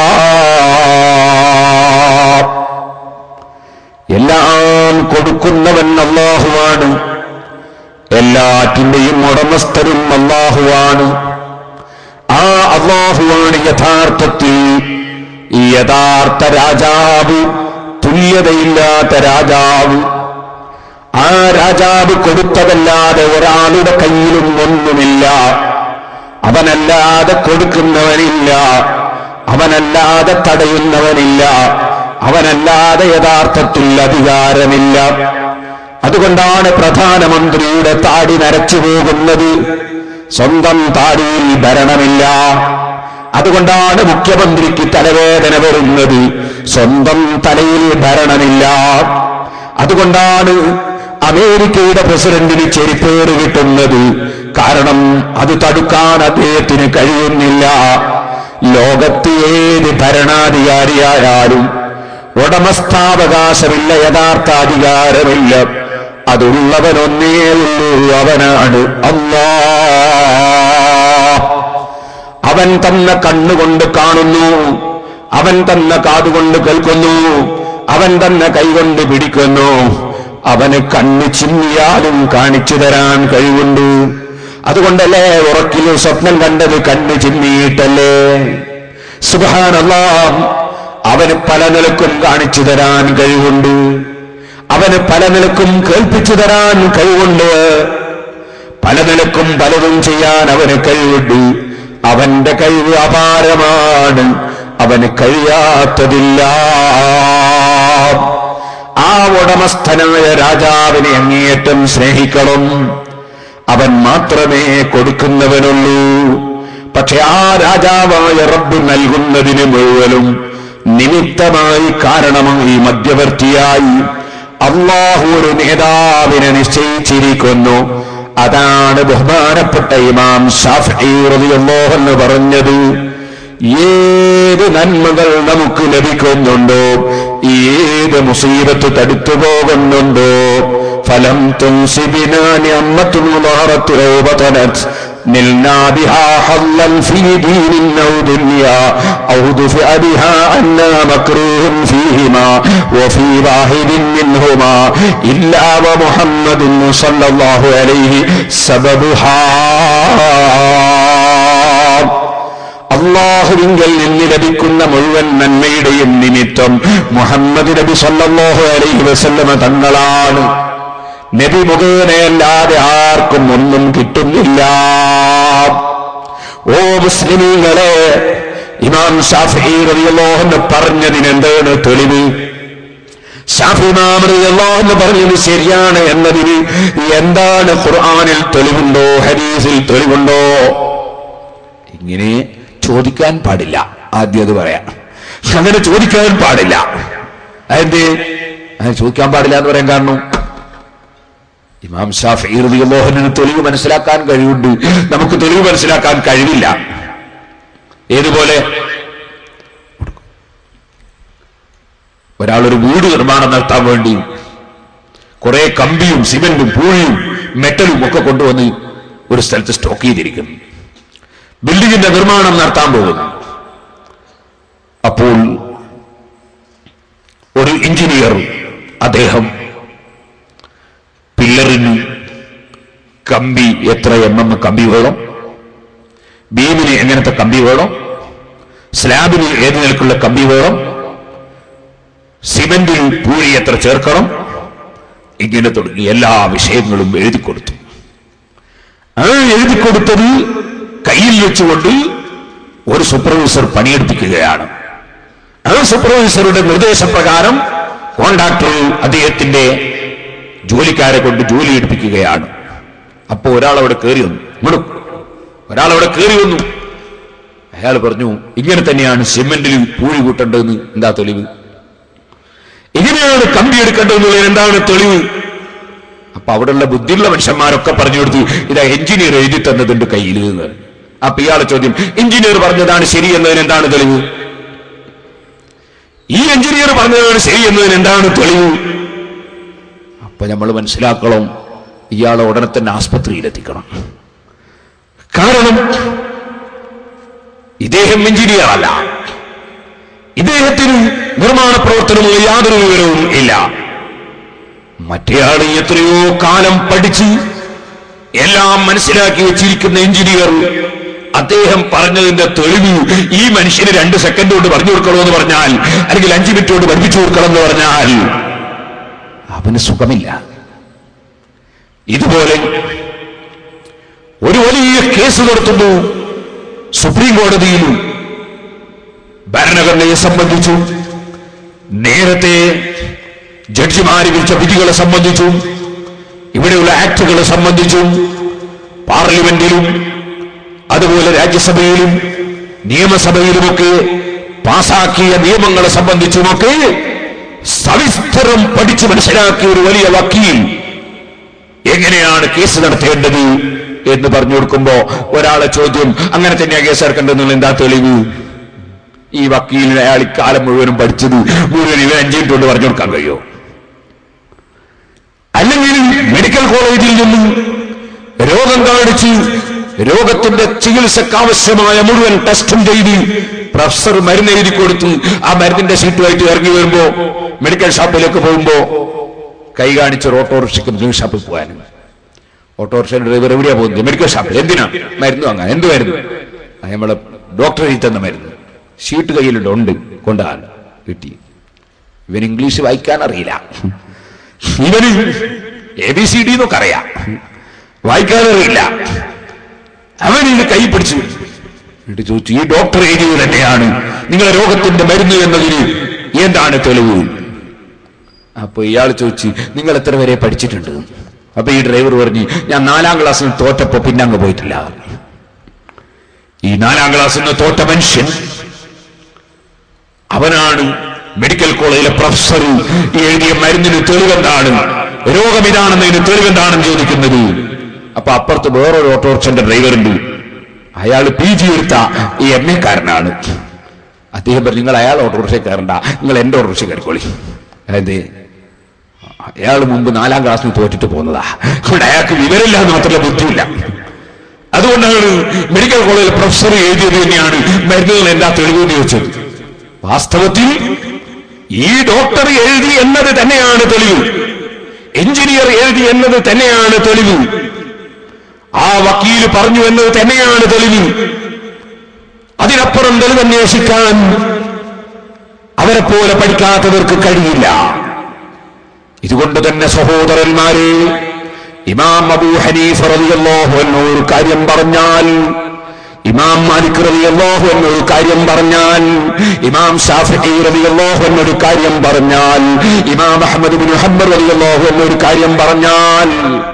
എല്ലാം കൊടുക്കുന്നവൻ അള്ളാഹുവാണ് എല്ലാറ്റിന്റെയും ഉടമസ്ഥരും അള്ളാഹുവാണ് ആ അള്ളാഹുവാണ് യഥാർത്ഥത്തിൽ ഈ യഥാർത്ഥ രാജാവ് തുല്യതയില്ലാത്ത രാജാവ് ആ രാജാവ് കൊടുത്തതല്ലാതെ ഒരാളുടെ കയ്യിലും ഒന്നുമില്ല അവനല്ലാതെ കൊടുക്കുന്നവനില്ല അവനല്ലാതെ തടയുന്നവനില്ല അവനല്ലാതെ യഥാർത്ഥത്തിൽ അധികാരമില്ല അതുകൊണ്ടാണ് പ്രധാനമന്ത്രിയുടെ താടി നരച്ചു പോകുന്നത് സ്വന്തം താടിയിൽ ഭരണമില്ല അതുകൊണ്ടാണ് മുഖ്യമന്ത്രിക്ക് തലവേദന വരുന്നത് സ്വന്തം തലയിൽ ഭരണമില്ല അതുകൊണ്ടാണ് അമേരിക്കയുടെ പ്രസിഡന്റിന് ചെരിപ്പേറ് കിട്ടുന്നത് കാരണം അത് തടുക്കാൻ അദ്ദേഹത്തിന് കഴിയുന്നില്ല ലോകത്ത് ഏത് ഭരണാധികാരിയായാലും ഉടമസ്ഥാവകാശമില്ല യഥാർത്ഥ അധികാരമില്ല അതുള്ളവനൊന്നേ ഉള്ളൂ അവനാണ് അല്ലാ അവൻ തന്ന കണ്ണുകൊണ്ട് കാണുന്നു അവൻ തന്ന കാതുകൊണ്ട് കേൾക്കുന്നു അവൻ തന്നെ കൈകൊണ്ട് പിടിക്കുന്നു അവന് കണ്ണ് ചിമ്മിയാലും കാണിച്ചു തരാൻ കഴിവുണ്ട് അതുകൊണ്ടല്ലേ ഉറക്കില് സ്വപ്നം കണ്ടത് കണ്ണ് ചിമ്മിയിട്ടല്ലേ സുബാനല്ലാ അവന് പല നിലക്കും കാണിച്ചു തരാൻ കഴിവുണ്ട് അവന് പല നിലക്കും കേൾപ്പിച്ചു തരാൻ കഴിവുണ്ട് പല നിലക്കും പലതും ചെയ്യാൻ അവന് കഴിവുണ്ട് അവന്റെ കഴിവ് അപാരമാണ് അവന് കഴിയാത്തതില്ല ആ ഉടമസ്ഥനായ രാജാവിനെ അങ്ങേയറ്റം സ്നേഹിക്കണം അവൻ മാത്രമേ കൊടുക്കുന്നവനുള്ളൂ പക്ഷെ ആ രാജാവായ റബ്ബ് നൽകുന്നതിന് മുഴുവനും നിമിത്തമായി കാരണമായി മധ്യവർത്തിയായി അള്ളാഹു ഒരു നേതാവിനെ നിശ്ചയിച്ചിരിക്കുന്നു അതാണ് ബഹുമാനപ്പെട്ട ഇമാം ഷാഫി റളിയല്ലാഹു എന്ന് പറഞ്ഞത് ഏത് നന്മകൾ നമുക്ക് ലഭിക്കുന്നുണ്ടോ ഏത് മുസീബത്ത് തടുത്തു പോകുന്നുണ്ടോ ഫലം തുൻസിബിനാനി അമ്മത്തും ബതനത് نلنا بها حظا في دين أو دنيا أو دفع بها عنا مكروه فيهما وفي واحد منهما إلا ومحمد صلى الله عليه سببها അള്ളാഹുവിങ്കൽ നിന്ന് ലഭിക്കുന്ന മുഴുവൻ നന്മയുടെയും നിമിത്തം മുഹമ്മദ് നബി സല്ലല്ലാഹു അലൈഹി വസല്ലമ തങ്ങളാണ് നബി മുഖേനയല്ലാതെ ആർക്കും ഒന്നും കിട്ടുന്നില്ല ഓ മുസ്ലിമീങ്ങളെ ഇമാം ഷാഫി റളിയല്ലാഹു അൻഹു പറഞ്ഞതിന് എന്താണ് തെളിവ് ഷാഫി ഇമാം റളിയല്ലാഹു അൻഹു പറഞ്ഞത് ശരിയാണ് എന്നതിന് എന്താണ് ഖുർആനിൽ തെളിവുണ്ടോ ഹദീസിൽ തെളിവുണ്ടോ ഇങ്ങനെ ചോദിക്കാൻ പാടില്ല ആദ്യം അത് പറയാം അങ്ങനെ ചോദിക്കാൻ പാടില്ല അതെന്ത് അങ്ങനെ ചോദിക്കാൻ പാടില്ല എന്ന് പറയാൻ കാരണം ഇമാം ഷാഫി റളിയല്ലാഹുവിന് തെളിവ് മനസ്സിലാക്കാൻ കഴിവുണ്ട് നമുക്ക് തെളിവ് മനസ്സിലാക്കാൻ കഴിവില്ല ഏതുപോലെ ഒരാളൊരു വീട് നിർമ്മാണം നടത്താൻ വേണ്ടി കുറെ കമ്പിയും സിമെന്റും പൂഴിയും മെറ്റലും ഒക്കെ കൊണ്ടുവന്ന് ഒരു സ്ഥലത്ത് സ്റ്റോക്ക് ചെയ്തിരിക്കുന്നു ബിൽഡിങ്ങിന്റെ നിർമ്മാണം നടത്താൻ പോകുന്നു അപ്പോൾ ഒരു എഞ്ചിനീയർ അദ്ദേഹം പില്ലറിന് കമ്പി എത്ര എം എം കമ്പി വേണം ബീമിന് എങ്ങനത്തെ കമ്പി വേണം സ്ലാബിന് ഏത് നിലക്കുള്ള കമ്പി വേണം സിമന്റിൽ പൂഴി എത്ര ചേർക്കണം ഇങ്ങനെ തുടങ്ങി എല്ലാ വിഷയങ്ങളും എഴുതി കൊടുത്തു ആ എഴുതി കൊടുത്തത് കയ്യിൽ വെച്ചുകൊണ്ട് ഒരു സൂപ്പർവൈസർ പണിയെടുപ്പിക്കുകയാണ് ആ സൂപ്പർവൈസറുടെ നിർദ്ദേശപ്രകാരം കോൺട്രാക്ടർ അദ്ദേഹത്തിന്റെ ജോലിക്കാരെ കൊണ്ട് ജോലി എടുപ്പിക്കുകയാണ് അപ്പോ ഒരാൾ അവിടെ കയറി വന്നു ഇങ്ങോട്ട് ഒരാൾ അവിടെ കയറി വന്നു അയാൾ പറഞ്ഞു ഇങ്ങനെ തന്നെയാണ് സിമെന്റിൽ പൂഴി കൂട്ടേണ്ടതെന്ന് എന്താ തെളിവ് ഇങ്ങനെയാണ് കമ്പി എടുക്കേണ്ടതെന്നുള്ളത് എന്താണ് തെളിവ് അപ്പൊ അവിടെയുള്ള ബുദ്ധിയുള്ള മനുഷ്യന്മാരൊക്കെ പറഞ്ഞു കൊടുത്തു ഇതാ എഞ്ചിനീയർ എഴുതി തന്നതുണ്ട് കയ്യിൽ നിന്ന് അപ്പൊ ഇയാളെ ചോദ്യം എഞ്ചിനീയർ പറഞ്ഞതാണ് ശരി എന്നതിന് എന്താണ് തെളിവ് ഈ എഞ്ചിനീയർ പറഞ്ഞതാണ് ശരി എന്നതിന് എന്താണ് തെളിവ് അപ്പൊ നമ്മൾ മനസ്സിലാക്കണം ഇയാളെ ഉടനെ തന്നെ ആസ്പത്രിയിലെത്തിക്കണം കാരണം ഇദ്ദേഹം എഞ്ചിനീയർ അല്ല ഇദ്ദേഹത്തിന് നിർമ്മാണ പ്രവർത്തനമുള്ള യാതൊരു വിവരവും ഇല്ല മറ്റേയാൾ എത്രയോ കാലം പഠിച്ച് എല്ലാം മനസ്സിലാക്കി വെച്ചിരിക്കുന്ന എഞ്ചിനീയർ അദ്ദേഹം പറഞ്ഞതിന്റെ തെളിവ് ഈ മനുഷ്യന് രണ്ട് സെക്കൻഡ് കൊണ്ട് പറഞ്ഞു കൊടുക്കണമെന്ന് പറഞ്ഞാൽ അല്ലെങ്കിൽ അഞ്ചു മിനിറ്റ് കൊണ്ട് പഠിപ്പിച്ചു കൊടുക്കണം എന്ന് പറഞ്ഞാൽ അവന് സുഖമില്ല ഇതുപോലെ ഒരു വലിയ കേസ് നടത്തുന്നു സുപ്രീം കോടതിയിലും ഭരണഘടനയെ സംബന്ധിച്ചു നേരത്തെ ജഡ്ജിമാര് വിളിച്ച വിധികളെ സംബന്ധിച്ചും ഇവിടെയുള്ള ആക്ടുകളെ സംബന്ധിച്ചും പാർലമെന്റിലും അതുപോലെ രാജ്യസഭയിലും നിയമസഭയിലുമൊക്കെ പാസാക്കിയ നിയമങ്ങളെ സംബന്ധിച്ചുമൊക്കെ സവിസ്തരം പഠിച്ചു മനസ്സിലാക്കിയ ഒരു വലിയ വക്കീൽ എങ്ങനെയാണ് കേസ് നടത്തേണ്ടത് എന്ന് പറഞ്ഞു കൊടുക്കുമ്പോ ഒരാളെ ചോദ്യം അങ്ങനെ തന്നെയാ കേസ് എടുക്കേണ്ടതെന്നുള്ള എന്താ തെളിവ് ഈ വക്കീലിന് അയാൾ ഇക്കാലം മുഴുവനും പഠിച്ചത് മുഴുവൻ ഇവൻ അഞ്ചു മിനിറ്റ് കൊണ്ട് പറഞ്ഞു കൊടുക്കാൻ കഴിയോ അല്ലെങ്കിൽ മെഡിക്കൽ കോളേജിൽ നിന്നും രോഗം കാണിച്ച് രോഗത്തിന്റെ ചികിത്സക്കാവശ്യമായ മുഴുവൻ ടെസ്റ്റും ചെയ്ത് പ്രൊഫസർ മരുന്ന് എഴുതി കൊടുത്ത് ആ മരുന്നിന്റെ ഷീറ്റുമായിട്ട് ഇറങ്ങി വരുമ്പോ മെഡിക്കൽ ഷോപ്പിലേക്ക് പോകുമ്പോ കൈ കാണിച്ച് ഒരു ഓട്ടോറിക്ഷയ്ക്ക് മെഡിക്കൽ ഷോപ്പിൽ പോകാനും ഓട്ടോറിക്ഷ ഡ്രൈവർ എവിടെയാ പോകുന്നത് മെഡിക്കൽ ഷോപ്പിൽ എന്തിനാ മരുന്ന് വാങ്ങാൻ എന്ത് മരുന്ന് അത് നമ്മളെ ഡോക്ടർ എഴുതി തന്ന മരുന്ന് ഷീട്ട് കയ്യിലുണ്ട് ഉണ്ട് കൊണ്ടുപോകാൻ കിട്ടി ഇവൻ ഇംഗ്ലീഷ് വായിക്കാൻ അറിയില്ല ഇവന് എ ബി സി ഡി എന്നൊക്കെ അറിയാം വായിക്കാൻ അറിയില്ല അവൻ ഇത് കൈ പിടിച്ചു എന്നിട്ട് ചോദിച്ചു ഈ ഡോക്ടർ എഴുതിയത് തന്നെയാണ് നിങ്ങളെ രോഗത്തിന്റെ മരുന്ന് എന്നതിന് എന്താണ് തെളിവ് അപ്പൊ ഇയാൾ ചോദിച്ചു നിങ്ങൾ എത്ര വരെ പഠിച്ചിട്ടുണ്ട് അപ്പൊ ഈ ഡ്രൈവർ പറഞ്ഞു ഞാൻ നാലാം ക്ലാസ്സിൽ തോറ്റപ്പോ പിന്നെ അങ്ങ് പോയിട്ടില്ല ഈ നാലാം ക്ലാസ്സിൽ നിന്ന് തോറ്റ മനുഷ്യൻ അവനാണ് മെഡിക്കൽ കോളേജിലെ പ്രൊഫസർ ഈ എഴുതിയ മരുന്നിന് തെളിവെന്താണ് രോഗം ഇതാണെന്നതിന് തെളിവെന്താണെന്ന് ചോദിക്കുന്നത് അപ്പൊ അപ്പുറത്ത് വേറൊരു ഓട്ടോറിക്ഷന്റെ ഡ്രൈവർ ഉണ്ട് അയാൾ പി ജി എടുത്ത ഈ എം എ കാരനാണ് അദ്ദേഹം പറഞ്ഞു നിങ്ങൾ അയാൾ ഓട്ടോറിക്ഷ കയറണ്ട നിങ്ങൾ എന്റെ ഓട്ടോറിക്ഷ കയറിക്കോളി അതായത് അയാൾ മുമ്പ് നാലാം ക്ലാസ്സിൽ തോറ്റിട്ട് പോകുന്നതാ അതുകൊണ്ട് അയാൾക്ക് വിവരമില്ല എന്ന് മാത്രമല്ല ബുദ്ധിയില്ല അതുകൊണ്ടാണ് മെഡിക്കൽ കോളേജിൽ പ്രൊഫസർ എഴുതിയത് തന്നെയാണ് മരുന്നുകൾ എന്താ തെളിവെന്ന് ചോദിച്ചത് വാസ്തവത്തിൽ ഈ ഡോക്ടർ എഴുതി എന്നത് തന്നെയാണ് തെളിവ് എഞ്ചിനീയർ എഴുതി എന്നത് തന്നെയാണ് തെളിവ് ആ വക്കീൽ പറഞ്ഞു എന്നത് തന്നെയാണ് തെളിവ് അതിനപ്പുറം തെളിവന്വേഷിക്കാൻ അവരെ പോലെ പഠിക്കാത്തവർക്ക് കഴിയില്ല ഇതുകൊണ്ട് തന്നെ സഹോദരന്മാരെ ഇമാം അബൂ ഹനീഫ റളിയല്ലാഹു അൻഹു ഒരു കാര്യം പറഞ്ഞാൽ ഇമാം മാലിക് റളിയല്ലാഹു അൻഹു ഒരു കാര്യം പറഞ്ഞാൽ ഇമാം ഷാഫിഈ റളിയല്ലാഹു അൻഹു ഒരു കാര്യം പറഞ്ഞാൽ ഇമാം അഹ്മദ് ബിൻ ഹംബർ റളിയല്ലാഹു അൻഹു ഒരു കാര്യം പറഞ്ഞാൽ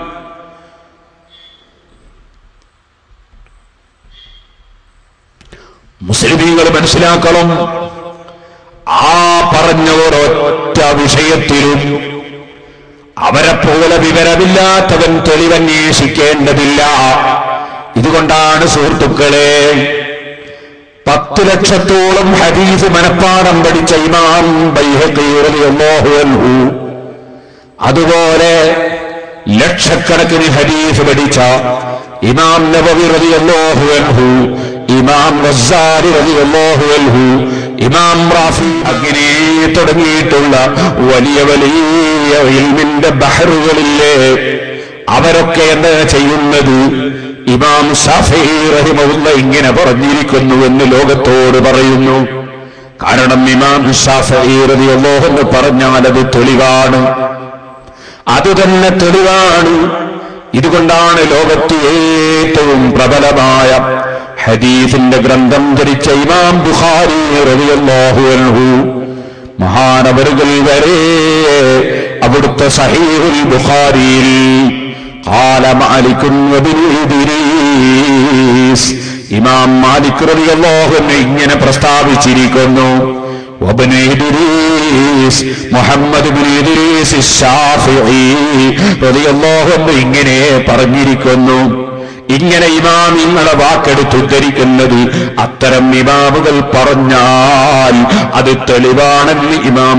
മുസ്ലിമീങ്ങൾ മനസ്സിലാക്കണം ആ പറഞ്ഞ ഒരൊറ്റ വിഷയത്തിലും അവരെ പോലെ വിവരമില്ലാത്തവൻ തെളിവന്വേഷിക്കേണ്ടതില്ല ഇതുകൊണ്ടാണ് സുഹൃത്തുക്കളെ പത്ത് ലക്ഷത്തോളം ഹദീസ് മനപ്പാടം പഠിച്ച ഇമാം ബൈഹഖി റളിയല്ലാഹു അൻഹു അതുപോലെ ലക്ഷക്കണക്കിന് ഹദീസ് പഠിച്ച ഇമാം നബവി റളിയല്ലാഹു അൻഹു ഇമാം റസാരി റളിയല്ലാഹു അൻഹു ഇമാം റാഫി അങ്ങനെ തുടങ്ങിയിട്ടുള്ള വലിയ വലിയ ഇൽമിന്റെ ബഹറുകളില്ലേ അവരൊക്കെ എന്താ ചെയ്യുന്നത് ഇമാം ഷാഫി റഹിമഹുല്ല ഇങ്ങനെ പറഞ്ഞിരിക്കുന്നുവെന്ന് ലോകത്തോട് പറയുന്നു കാരണം ഇമാം ഷാഫി റളിയല്ലാഹു എന്ന് പറഞ്ഞാൽ അത് തെളിവാണ് അത് തന്നെ തെളിവാണ് ഇതുകൊണ്ടാണ് ലോകത്ത് ഏറ്റവും പ്രബലമായ ഹദീസിന്റെ ഗ്രന്ഥം ധരിച്ച ഇമാം ബുഖാരി റളിയല്ലാഹു അൻഹു മഹാനവറുകൾ വരെ അവിടുത്തെ സഹീഹുൽ ബുഖാരിയിൽ قال مالك وابن إدريس ഇമാം മാലിക് റളിയല്ലാഹു അൻഹു ഇങ്ങനെ പ്രസ്താവിച്ചിരിക്കുന്നു وابن إدريس മുഹമ്മദ് ബിൻ ഇദ്രീസ് ശാഫിഈ റളിയല്ലാഹു അൻഹു ഇങ്ങനെ പറഞ്ഞിരിക്കുന്നു ഇങ്ങനെ ഇമാമിങ്ങളെ വാക്കെടുത്ത് ഉദ്ധരിക്കുന്നത് അത്തരം ഇമാമുകൾ പറഞ്ഞാൽ അത് തെളിവാണെന്ന് ഇമാം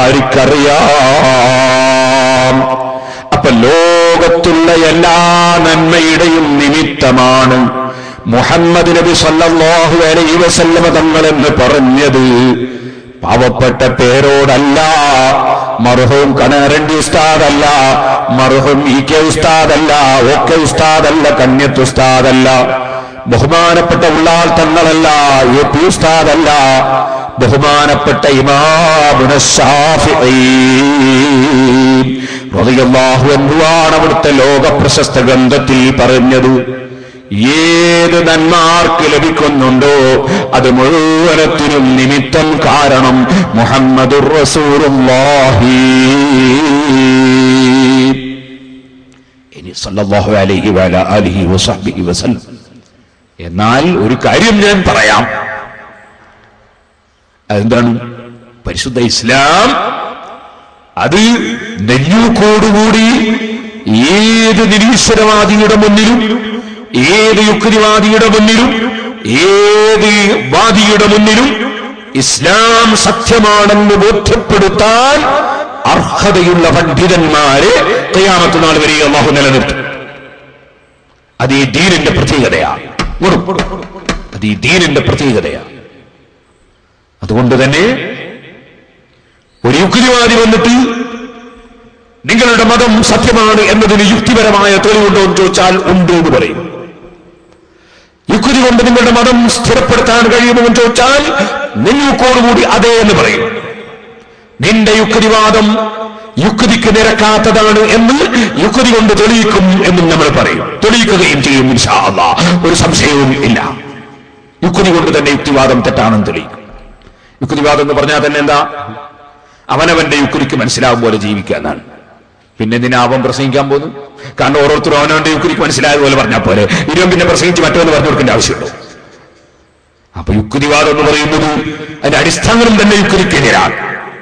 ബുഖാരിക്കറിയാം അപ്പൊ ലോകത്തുള്ള എല്ലാ നന്മയുടെയും നിമിത്തമാണ് മുഹമ്മദ് നബി സല്ലല്ലാഹു അലൈഹി വസല്ലമ തങ്ങളെന്ന് പറഞ്ഞത് പാവപ്പെട്ട പേരോടല്ല മർഹൂം കണറണ്ടി ഉസ്താദല്ല മർഹൂം ഇ കെ ഉസ്താദല്ല ഒക്കെ ഉസ്താദല്ല കന്യത്ത് ഉസ്താദല്ല ബഹുമാനപ്പെട്ട ഉള്ളാൾ തങ്ങളല്ല എ പി ഉസ്താദല്ല ബഹുമാനപ്പെട്ട ഇമാമുന ഷാഫിഈ റളിയല്ലാഹു അൻഹുവാണ് അവിടുത്തെ ലോക പ്രശസ്ത ഗ്രന്ഥത്തിൽ പറഞ്ഞത് ഏത് നന്മാർക്ക് ലഭിക്കുന്നുണ്ടോ അത് മുഴുവനത്തിനും നിമിത്തം കാരണം മുഹമ്മദുർ റസൂലുള്ളാഹി ഇനി സല്ലല്ലാഹു അലൈഹി വഅല ആലിഹി വസഹ്ബിഹി വസല്ലം എന്നാൽ ഒരു കാര്യം ഞാൻ പറയാം അതെന്താണ് പരിശുദ്ധ ഇസ്ലാം അത് നെഞ്ഞൂക്കോടുകൂടി ഏത് നിരീശ്വരവാദിയുടെ മുന്നിലും ഏത് യുക്തിവാദിയുടെ മുന്നിലും ഏത് വാദിയുടെ മുന്നിലും ഇസ്ലാം സത്യമാണെന്ന് ബോധ്യപ്പെടുത്താൻ അർഹതയുള്ള പണ്ഡിതന്മാരെ കയ്യാമത്ത് നാൾ വരെ അള്ളാഹു നിലനിർത്തും അത് ഈ ദീനിന്റെ പ്രത്യേകതയാണ് അത് ഈ ദീനിന്റെ പ്രത്യേകതയാണ് അതുകൊണ്ട് തന്നെ ഒരു യുക്തിവാദി വന്നിട്ട് നിങ്ങളുടെ മതം സത്യമാണ് എന്നതിന് യുക്തിപരമായ തെളിവുണ്ടോ എന്ന് ചോദിച്ചാൽ ഉണ്ട് എന്ന് പറയും യുക്തി കൊണ്ട് നിങ്ങളുടെ മതം സ്ഥിരപ്പെടുത്താൻ കഴിയുമോ എന്ന് ചോദിച്ചാൽ നിങ്ങൾക്കോടുകൂടി അതെ എന്ന് പറയും നിന്റെ യുക്തിവാദം യുക്തിക്ക് നിരക്കാത്തതാണ് എന്ന് യുക്തി കൊണ്ട് തെളിയിക്കും എന്നും നമ്മൾ പറയും തെളിയിക്കുകയും ചെയ്യും ഇൻഷാ അല്ലാ. ഒരു സംശയവും ഇല്ല യുക്തി കൊണ്ട് തന്നെ യുക്തിവാദം തെറ്റാണെന്ന് തെളിയിക്കും യുക്തിവാദം എന്ന് പറഞ്ഞാൽ തന്നെ എന്താ അവനവന്റെ യുക്തിക്ക് മനസ്സിലാവും പോലെ ജീവിക്കുക എന്നാണ് പിന്നെ എന്തിനാ അവൻ പ്രസംഗിക്കാൻ പോകുന്നു കാരണം ഓരോരുത്തരും അവനവന്റെ യുക്തിക്ക് മനസ്സിലായതുപോലെ പറഞ്ഞാൽ പോലെ ഇരുവൻ പിന്നെ പ്രസംഗിച്ച് മറ്റൊന്ന് പറഞ്ഞു കൊടുക്കേണ്ട ആവശ്യമുണ്ടോ അപ്പൊ യുക്തിവാദം എന്ന് പറയുന്നത് അതിന്റെ അടിസ്ഥാനം തന്നെ യുക്തിക്കെതിരാണ്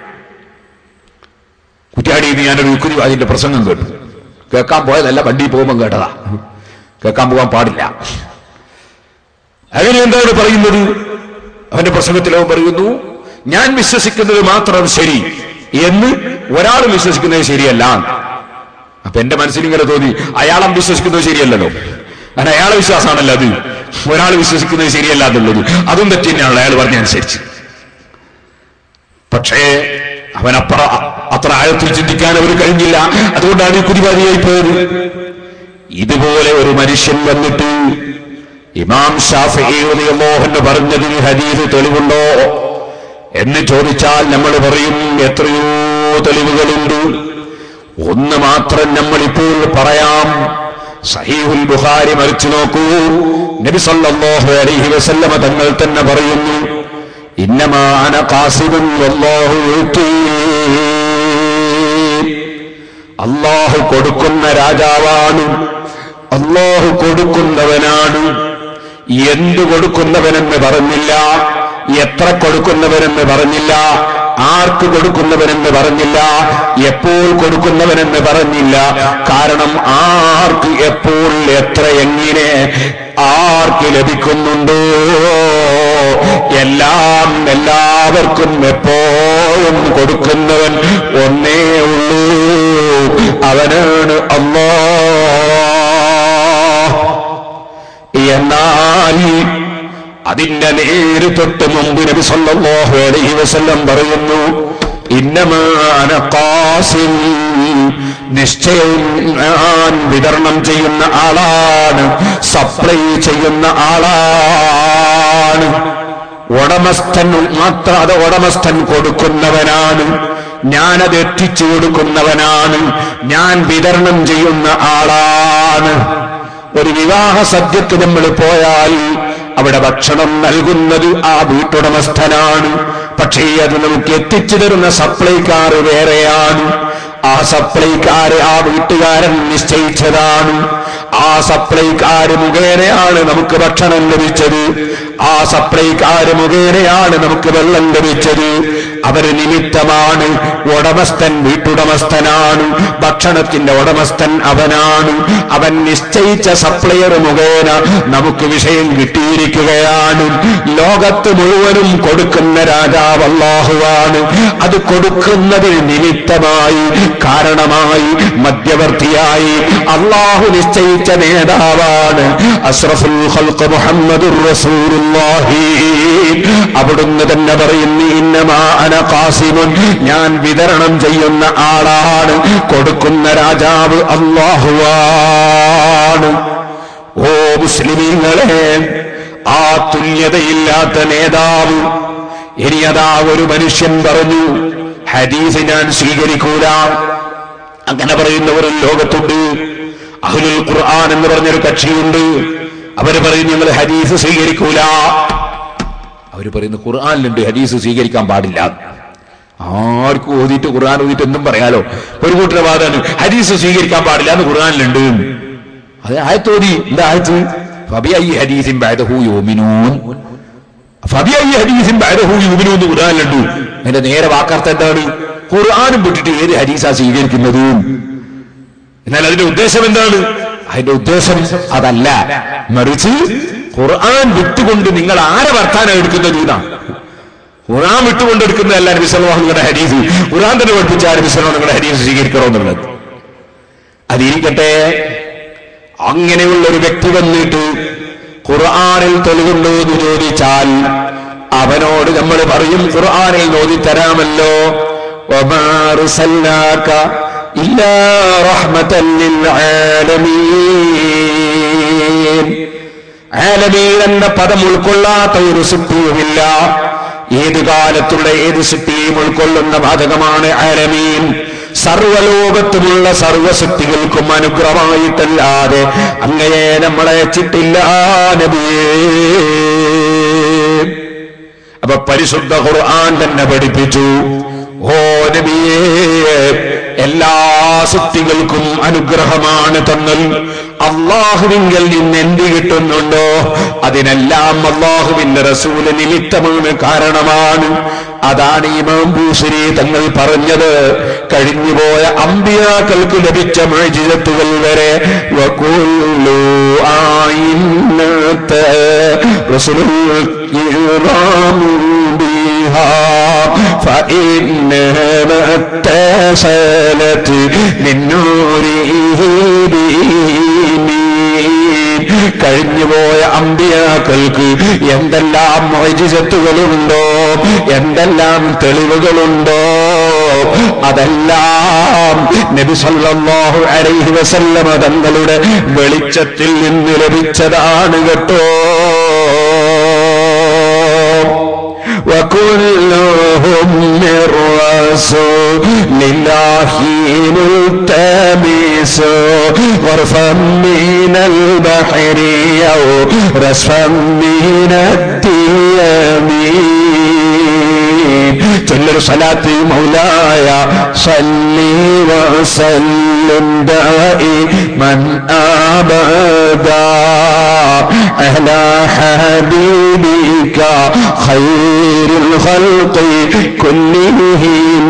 കുറ്റാടിയിൽ നിന്ന് ഞാനൊരു യുക്തിവാദിന്റെ പ്രസംഗം കേട്ടു കേൾക്കാൻ പോയതല്ല വണ്ടി പോകുമ്പോൾ കേട്ടതാ കേൾക്കാൻ പോകാൻ പാടില്ല അങ്ങനെ എന്താണ് പറയുന്നത് അവന്റെ പ്രസംഗത്തിൽ അവൻ പറയുന്നു ഞാൻ വിശ്വസിക്കുന്നത് മാത്രം ശരി എന്ന് ഒരാൾ വിശ്വസിക്കുന്നത് ശരിയല്ല അപ്പൊ എന്റെ മനസ്സിൽ ഇങ്ങനെ തോന്നി അയാളം വിശ്വസിക്കുന്നത് ശരിയല്ലല്ലോ കാരണം അയാളെ വിശ്വാസമാണല്ലോ അത് ഒരാൾ വിശ്വസിക്കുന്നത് ശരിയല്ല എന്നുള്ളത് അതും തെറ്റി തന്നെയാണല്ലോ അയാൾ പറഞ്ഞനുസരിച്ച് പക്ഷേ അവൻ അപ്പുറ അത്ര ആഴത്തിൽ ചിന്തിക്കാൻ അവർ കഴിഞ്ഞില്ല അതുകൊണ്ടാണ് ഈ കുതിവാദിയായി പോയത് ഇതുപോലെ ഒരു മനുഷ്യൻ വന്നിട്ട് ഇമാം ഷാഫി മോഹൻ പറഞ്ഞതിന് ഹദീസ് തെളിവുണ്ടോ എന്ന് ചോദിച്ചാൽ നമ്മൾ പറയും എത്രയോ തെളിവുകളുണ്ട് ഒന്ന് മാത്രം നമ്മൾ ഇപ്പോൾ പറയാം സഹീഹുൽ ബുഖാരി മറിച്ചു നോക്കൂ നബി സല്ലല്ലാഹു അലൈഹി വസല്ലമ തങ്ങൾ തന്നെ പറയുന്നു ഇന്നമാ അന ഖാസിബുൻ വല്ലാഹു യുതീ അള്ളാഹു കൊടുക്കുന്ന രാജാവാണ് അള്ളാഹു കൊടുക്കുന്നവനാണ് എന്ത് കൊടുക്കുന്നവനെന്ന് പറഞ്ഞില്ല എത്ര കൊടുക്കുന്നവനെന്ന് പറഞ്ഞില്ല ആർക്ക് കൊടുക്കുന്നവനെന്ന് പറഞ്ഞില്ല എപ്പോൾ കൊടുക്കുന്നവനെന്ന് പറഞ്ഞില്ല കാരണം ആർക്ക് എപ്പോൾ എത്ര എങ്ങനെ ആർക്ക് ലഭിക്കുന്നുണ്ടോ എല്ലാം എല്ലാവർക്കും എപ്പോഴും കൊടുക്കുന്നവൻ ഒന്നേ ഉള്ളൂ അവനാണ് അല്ലാ എന്നാൽ അതിന്റെ നേര് തൊട്ട് മുമ്പ് നബി സല്ലല്ലാഹു അലൈഹി വസല്ലം പറയുന്നു ഇന്നമാന ഖാസിം നിശ്ചയവും ഞാൻ വിതരണം ചെയ്യുന്ന ആളാണ് സപ്ലൈ ചെയ്യുന്ന ആളാണ് ഉടമസ്ഥൻ മാത്ര അത് ഉടമസ്ഥൻ കൊടുക്കുന്നവനാണ് ഞാനത് എത്തിച്ചു കൊടുക്കുന്നവനാണ് ഞാൻ വിതരണം ചെയ്യുന്ന ആളാണ് ഒരു വിവാഹ സദ്യക്ക് നമ്മൾ പോയാൽ അവിടെ ഭക്ഷണം നൽകുന്നത് ആ വീട്ടുടമസ്ഥനാണ് പക്ഷേ അത് നമുക്ക് എത്തിച്ചു തരുന്ന സപ്ലൈക്കാർ വേറെയാണ് ആ സപ്ലൈക്കാര് ആ വീട്ടുകാരൻ നിശ്ചയിച്ചതാണ് ആ സപ്ലൈക്കാര് മുഖേനയാണ് നമുക്ക് ഭക്ഷണം ലഭിച്ചത് ആ സപ്ലൈക്കാര് മുഖേനയാണ് നമുക്ക് വെള്ളം ലഭിച്ചത് അവര് നിമിത്തമാണ് ഉടമസ്ഥൻ വീട്ടുടമസ്ഥനാണ് ഭക്ഷണത്തിന്റെ ഉടമസ്ഥൻ അവനാണ് അവൻ നിശ്ചയിച്ച സപ്ലയർ മുഖേന നമുക്ക് വിഷയം കിട്ടിയിരിക്കുകയാണ് ലോകത്ത് മുഴുവനും കൊടുക്കുന്ന രാജാവ് അള്ളാഹുവാണ് അത് കൊടുക്കുന്നതിന് നിമിത്തമായി കാരണമായി മധ്യവർത്തിയായി അള്ളാഹു നിശ്ചയിച്ച നേതാവാണ് അഷ്റഫുൽ ഖൽഖ് മുഹമ്മദുർ റസൂലുള്ളാഹി അവിടുന്ന് തന്നെ പറയുന്നു ഇന്നമാ അന ഖാസിമുൻ ഞാൻ വിതരണം ചെയ്യുന്ന ആളാണ് കൊടുക്കുന്ന രാജാവ് അള്ളാഹുവാണ് ഓ മുസ്ലിമീങ്ങളെ ആ തുല്യതയില്ലാത്ത നേതാവ് ഇനി അതാ ഒരു മനുഷ്യൻ പറഞ്ഞു ഹദീസ് ഞാൻ സ്വീകരിക്കൂല അങ്ങനെ പറയുന്നവർ ലോകത്തുണ്ട് അഹ്ലുൽ ഖുർആൻ എന്ന് പറഞ്ഞൊരു കക്ഷിയുണ്ട് അവര് പറയും ഞങ്ങൾ ഹദീസ് സ്വീകരിക്കൂല അവര് പറയുന്നു ഖുർആനിലുണ്ട് ഹദീസ് സ്വീകരിക്കാൻ പാടില്ല ആർക്കും ഓതിയിട്ട് ഖുർആൻ ഓതിയിട്ട് എന്തും പറയാലോ ഒരു കൂട്ടരുടെ വാദമാണ് ഹദീസ് സ്വീകരിക്കാൻ പാടില്ല എന്ന് ഖുർആനിലുണ്ട് അത് ആയത്തോതി എന്താ ആയത്ത് ഫബിഐ ഹദീസിൻ ബഅദഹു യുമിനൂൻ ഫബിഐ ഹദീസിൻ ബഅദഹു യുമിനൂൻ എന്ന് ഖുർആനിലുണ്ട് അതിന്റെ നേരെ വാക്കർത്ഥം എന്താണ് ഖുർആനും വിട്ടിട്ട് ഏത് ഹദീസാ സ്വീകരിക്കുന്നത് എന്നാൽ അതിന്റെ ഉദ്ദേശം എന്താണ് അതിന്റെ ഉദ്ദേശം അതല്ല മറിച്ച് ഖുർആൻ വിട്ടുകൊണ്ട് നിങ്ങൾ ആരെ വർത്താനം എടുക്കുന്നത് എന്നാണ് ഖുർആൻ വിട്ടുകൊണ്ട് എടുക്കുന്നതല്ല നബിസ്വല്ലാഹു നിങ്ങളുടെ ഹരീസ് ഖുർആൻ തന്നെ പഠിപ്പിച്ച നബിസ്വല്ലാഹു നിങ്ങളുടെ ഹരീസ് സ്വീകരിക്കണമെന്നുള്ളത് അതിരിക്കട്ടെ അങ്ങനെയുള്ള ഒരു വ്യക്തി വന്നിട്ട് ഖുർആനിൽ തെളിവുണ്ടോ എന്ന് ചോദിച്ചാൽ അവനോട് നമ്മൾ പറയും ഖുർആനിൽ നോതി തരാമല്ലോ وما أرسلناك إلا رحمة للعالمين ആലമീൻ എന്ന പദം ഉൾക്കൊള്ളാത്ത ഒരു സൃഷ്ടിയുമില്ല ഏത് കാലത്തുള്ള ഏത് സൃഷ്ടിയും ഉൾക്കൊള്ളുന്ന ബാധകമാണ് ആലമീൻ സർവലോകത്തുമുള്ള സർവശക്തികൾക്കും അനുഗ്രഹമായിട്ടല്ലാതെ അങ്ങയെ നമ്മളെ അയച്ചിട്ടില്ല നബിയേ അപ്പൊ പരിശുദ്ധ ഖുർആൻ തന്നെ പഠിപ്പിച്ചു ഓ നബിയേ എല്ലാ സൃഷ്ടികൾക്കും അനുഗ്രഹമാണ് തന്നൽ അള്ളാഹുവിങ്കൽ നിന്ന് എന്ത് കിട്ടുന്നുണ്ടോ അതിനെല്ലാം അള്ളാഹുവിന്റെ റസൂല് നിമിത്തമാണ് കാരണമാണ് അതാണ് ഇമാം ഭൂഷരി തങ്ങൾ പറഞ്ഞത് കഴിഞ്ഞുപോയ അമ്പിയാക്കൾക്ക് ലഭിച്ച മഴജിതത്തുകൾ വരെ വകുല്ലു ആയിന്നത്തെ റസൂലുൽ ഇറാമു بها فإنها ما اتصلت من نوره بيمين കഴിഞ്ഞുപോയ അമ്പിയാക്കൾക്ക് എന്തെല്ലാം വൈജിസത്തുകളുണ്ടോ എന്തെല്ലാം തെളിവുകളുണ്ടോ അതെല്ലാം നബി സല്ലല്ലാഹു അലൈഹി വസല്ലമ തങ്ങളുടെ വെളിച്ചത്തിൽ നിന്ന് ലഭിച്ചതാണ് കേട്ടോ وكلهم من رسول الله ملتمس غرفا من البحر أو رسفا من الديمين جل صلاة مولاي صلي وسلم دائما أبدا على حبيبك خير الخلق كلهم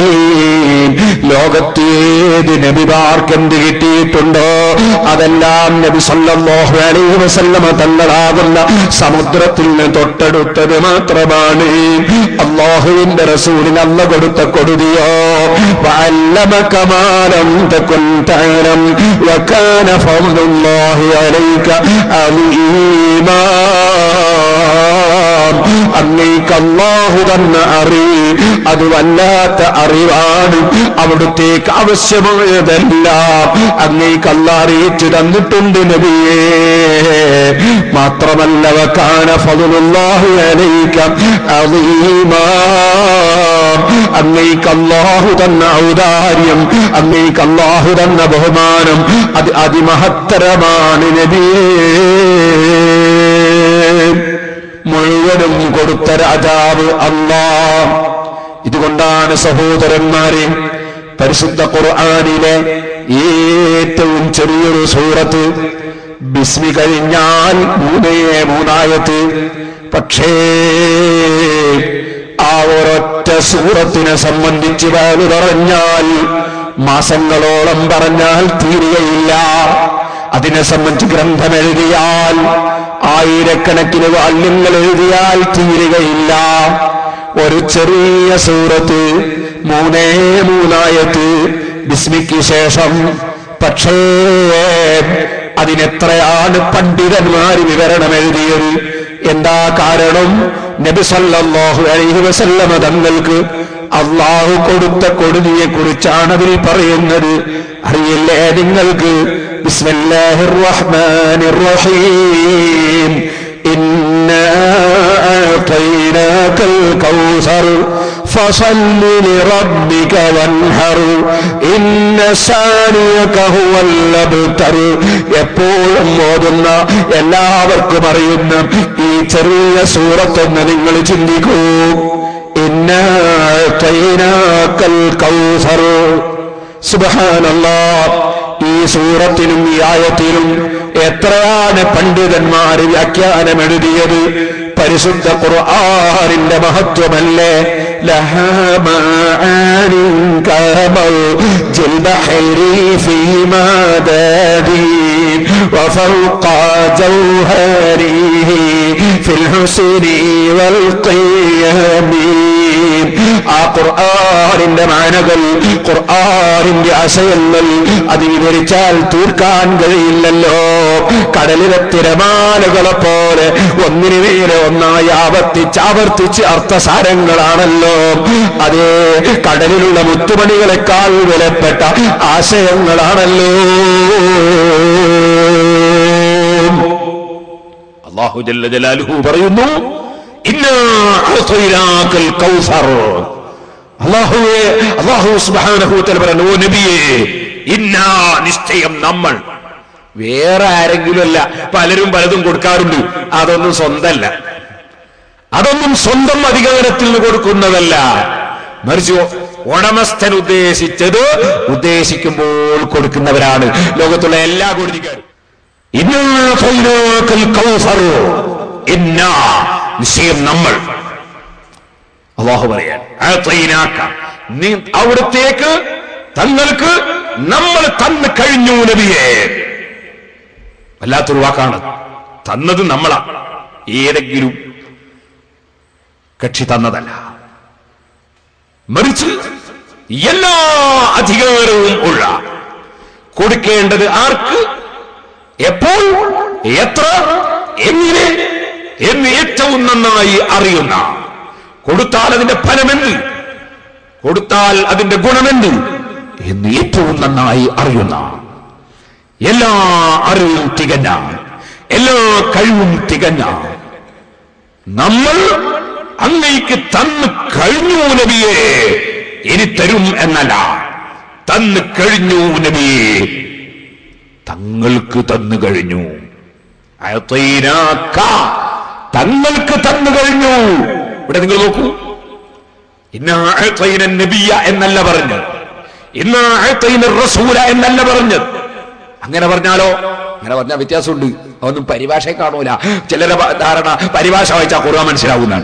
ലോകത്തേത് നബിമാർക്ക് എന്ത് കിട്ടിയിട്ടുണ്ടോ അതെല്ലാം നബി സല്ലല്ലാഹു അലൈഹി വസല്ലമ തങ്ങളാകുന്ന സമുദ്രത്തിൽ നിന്ന് തൊട്ടടുത്തത് മാത്രമാണ് അള്ളാഹുവിന്റെ റസൂലിന് അല്ല കൊടുത്ത കൊടുതിയോ وعلمك ما لم تكن تعلم وكان فضل الله عليك عظيما അങ്ങേക്ക് അള്ളാഹു തന്നെ അറി അത് വല്ലാത്ത അറിവാണ് അവിടുത്തേക്ക് ആവശ്യമായതെല്ലാം അങ്ങേക്ക് അല്ല അറിയിച്ചു തന്നിട്ടുണ്ട് നബിയേ മാത്രമല്ല വക്കാന ഫضലുല്ലാഹി അലൈക അളീമാ അങ്ങേക്ക് അല്ലാഹു തന്ന ഔദാര്യം അങ്ങേക്ക് അല്ലാഹു തന്ന ബഹുമാനം അത് അതിമഹത്തരമാണ് നബിയേ മുഴുവനും കൊടുത്ത രാജാവ് അല്ലാ ഇതുകൊണ്ടാണ് സഹോദരന്മാരെ പരിശുദ്ധ ഖുർആാനിലെ ഏറ്റവും ചെറിയൊരു സൂറത്ത് ബിസ്മി കഴിഞ്ഞാൽ മൂന്നേ മൂന്നായത്ത് പക്ഷേ ആ ഒരൊറ്റ സൂറത്തിനെ സംബന്ധിച്ച് വാല് പറഞ്ഞാൽ മാസങ്ങളോളം പറഞ്ഞാൽ തീരുകയില്ല അതിനെ സംബന്ധിച്ച് ഗ്രന്ഥം എഴുതിയാൽ ആയിരക്കണക്കിന് വാല്യങ്ങൾ എഴുതിയാൽ തീരുകയില്ല ഒരു ചെറിയ സൂറത്ത് മൂന്നേ മൂന്നായത്ത് ബിസ്മിക്ക് ശേഷം പക്ഷേ അതിനെത്രയാണ് പണ്ഡിതന്മാർ വിവരണം എഴുതിയത് എന്താ കാരണം നബി സല്ലല്ലാഹു അലൈഹി വസല്ലമ തങ്ങൾക്ക് അള്ളാഹു കൊടുത്ത കൊടുതിയെ കുറിച്ചാണ് അതിൽ പറയുന്നത് അറിയില്ലേ നിങ്ങൾക്ക് ബിസ്മില്ലാഹിർ റഹ്മാനിർ റഹീം إنا أعطيناك الكوثر فصل لربك وانحر إن شانيك هو الأبتر എപ്പോഴും ഓതുന്ന എല്ലാവർക്കും അറിയുന്ന ഈ ചെറിയ സൂറത്തൊന്ന് നിങ്ങൾ ചിന്തിക്കൂ ഇന്നൽ കൗസർ സുബഹാനല്ലാ ഈ സൂറത്തിനും ഈ ആയത്തിനും എത്രയാണ് പണ്ഡിതന്മാർ വ്യാഖ്യാനം എഴുതിയത് പരിശുദ്ധ ഖുർആനിന്റെ മഹത്വമല്ലേ وفوق جوهره في الحسن والقيم ആ ഖുർആാനിന്റെ മാനകൾ ഖുർആാനിന്റെ ആശയങ്ങൾ അത് വിവരിച്ചാൽ തീർക്കാൻ കഴിയില്ലല്ലോ കടലിലെ തിരമാലകളെ പോലെ ഒന്നിനു മേലെ ഒന്നായി ആവർത്തിച്ച് ആവർത്തിച്ച് അർത്ഥസാരങ്ങളാണല്ലോ അതേ കടലിലുള്ള മുത്തുമണികളെക്കാൾ വിലപ്പെട്ട ആശയങ്ങളാണല്ലോ അള്ളാഹു ജല്ല ജലാലുഹു പറയുന്നു ഇന്നാ അഅ്തൈനാക്കൽ കൗസർ അള്ളാഹുവേ അള്ളാഹു സുബ്ഹാനഹു വതആല പറഞ്ഞു ഓ നബിയേ ഇന്നാ നിശ്ചയം നമ്മൾ വേറെ ആരെങ്കിലും അല്ല പലരും പലതും കൊടുക്കാറുണ്ട് അതൊന്നും സ്വന്തമല്ല അതൊന്നും സ്വന്തം അധികാരത്തിൽ നിന്ന് കൊടുക്കുന്നതല്ല മറിച്ച് ഉടമസ്ഥൻ ഉദ്ദേശിച്ചത് ഉദ്ദേശിക്കുമ്പോൾ കൊടുക്കുന്നവരാണ് ലോകത്തുള്ള എല്ലാ കൊടുതിക്കാരും നിശ്ചയം നമ്മൾ അള്ളാഹു പറയാൻ ആതൈനാക്ക. നീ അവിടത്തേക്ക് തങ്ങൾക്ക് നമ്മൾ തന്നു കഴിഞ്ഞു നബിയെ വല്ലാത്തൊരു വാക്കാണ് തന്നത് നമ്മളാ ഏതെങ്കിലും കക്ഷി തന്നതല്ല മറിച്ച് എല്ലാ അധികാരവും ഉള്ള കൊടുക്കേണ്ടത് ആർക്ക് എപ്പോൾ എത്ര എങ്ങനെ എന്ന് ഏറ്റവും നന്നായി അറിയുന്ന കൊടുത്താൽ അതിന്റെ ഫലമെന്ത് കൊടുത്താൽ അതിന്റെ ഗുണമെന്ത് എന്ന് ഏറ്റവും നന്നായി അറിയുന്ന എല്ലാ അറിവും തികഞ്ഞ എല്ലാ കഴിവും തികഞ്ഞ നമ്മൾ അങ്ങേക്ക് തന്നു കഴിഞ്ഞു നബിയെ ഇനി തരും എന്നല്ല തന്നു കഴിഞ്ഞു നബിയെ തങ്ങൾക്ക് തന്നു കഴിഞ്ഞു അയത്തൈനാക്ക. തങ്ങൾക്ക് തന്നു കഴിഞ്ഞു ഇവിടെ നിങ്ങൾ നോക്കൂ ഇന്ന അയത്തൈന നബിയ എന്നല്ല പറഞ്ഞത് ഇന്ന അയത്തൈന റസൂല എന്നല്ല പറഞ്ഞത് അങ്ങനെ പറഞ്ഞാലോ അങ്ങനെ പറഞ്ഞാൽ വ്യത്യാസമുണ്ട് അതൊന്നും പരിഭാഷയെ കാണൂല ചിലരെ പ- ധാരണ പരിഭാഷ വായിച്ചാൽ ഖുർആൻ മനസ്സിലാവുന്നതാണ്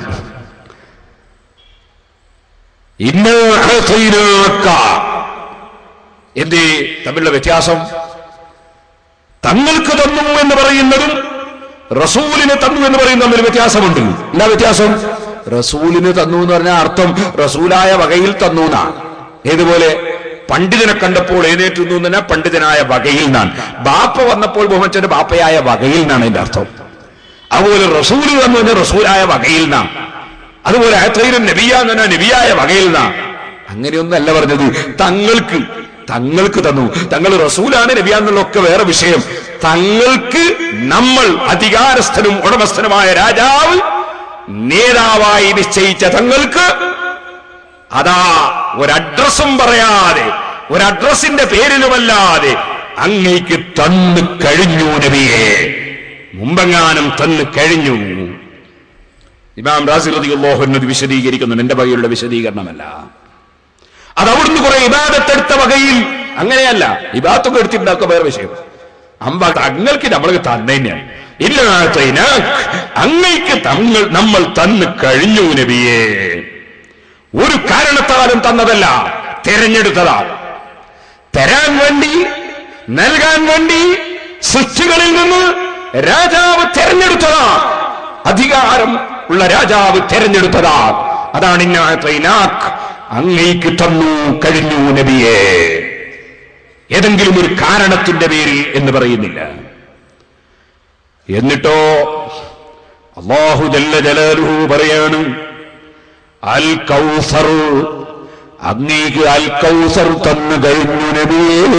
ഇന്ന അയത്തൈനാക്ക. എന്തേ തമ്മിലുള്ള വ്യത്യാസം തങ്ങൾക്ക് തന്നു എന്ന് പറയുന്നതും റസൂലിന് തന്നു എന്ന് പറയുന്ന തമ്മിൽ വ്യത്യാസമുണ്ട് എന്താ വ്യത്യാസം റസൂലിന് തന്നു എന്ന് പറഞ്ഞാൽ അർത്ഥം റസൂലായ വകയിൽ തന്നു എന്നാണ് ഏതുപോലെ പണ്ഡിതനെ കണ്ടപ്പോൾ എഴുന്നേറ്റ് നിന്നു എന്ന് പറഞ്ഞാൽ പണ്ഡിതനായ വകയിൽ നിന്നാണ് ബാപ്പ വന്നപ്പോൾ ബഹുമച്ചന്റെ ബാപ്പയായ വകയിൽ നിന്നാണ് എന്റെ അർത്ഥം അതുപോലെ റസൂൽ എന്ന് പറഞ്ഞ റസൂലായ വകയിൽ നിന്നാ അതുപോലെ അയത്തൈരും നബിയ എന്ന് പറഞ്ഞ നബിയായ വകയിൽ നിന്നാ അങ്ങനെയൊന്നല്ല പറഞ്ഞത് തങ്ങൾക്ക് തങ്ങൾക്ക് തന്നു തങ്ങൾ റസൂലാണ് നബിയാന്നുള്ളൊക്കെ വേറെ വിഷയം തങ്ങൾക്ക് നമ്മൾ അധികാരസ്ഥനും ഉടമസ്ഥനുമായ രാജാവ് നേതാവായി നിശ്ചയിച്ച തങ്ങൾക്ക് അതാ ഒരഡ്രസ്സും പറയാതെ ഒരഡ്രസ്സിന്റെ പേരിലുമല്ലാതെ അങ്ങേക്ക് തന്നു കഴിഞ്ഞു നബിയെ മുമ്പെങ്ങാനും തന്നു കഴിഞ്ഞു ഇമാം റാസി റളിയല്ലാഹു വിശദീകരിക്കുന്നുണ്ട് എന്റെ വകയിലുള്ള വിശദീകരണമല്ല അത് അവിടുന്ന് കുറെ ഇബാദത്തെടുത്ത വകയിൽ അങ്ങനെയല്ല ഇബാദത്തൊക്കെ എടുത്തിട്ടുണ്ടാക്കുക വേറെ വിഷയം അമ്പ തങ്ങൾക്ക് നമ്മൾക്ക് തന്നെയാണ് ഇല്ലാത്ത അങ്ങയ്ക്ക് തങ്ങൾ നമ്മൾ തന്നു കഴിഞ്ഞു നബിയേ ഒരു കാരണത്താലും തന്നതല്ല തെരഞ്ഞെടുത്തതാ തരാൻ വേണ്ടി നൽകാൻ വേണ്ടി സൃഷ്ടികളിൽ നിന്ന് രാജാവ് തെരഞ്ഞെടുത്തതാ അധികാരം ഉള്ള രാജാവ് തെരഞ്ഞെടുത്തതാ അതാണ് ഇന്നാക്ക് അങ്ങേക്ക് തന്നു കഴിഞ്ഞു നബിയെ ഏതെങ്കിലും ഒരു കാരണത്തിന്റെ പേരിൽ എന്ന് പറയുന്നില്ല എന്നിട്ടോ അള്ളാഹു ജല്ല ജലാലുഹു പറയാണ് അൽ കൗസർ അങ്ങേക്ക് അൽ കൗസർ തന്നു കഴിഞ്ഞു നബിയേ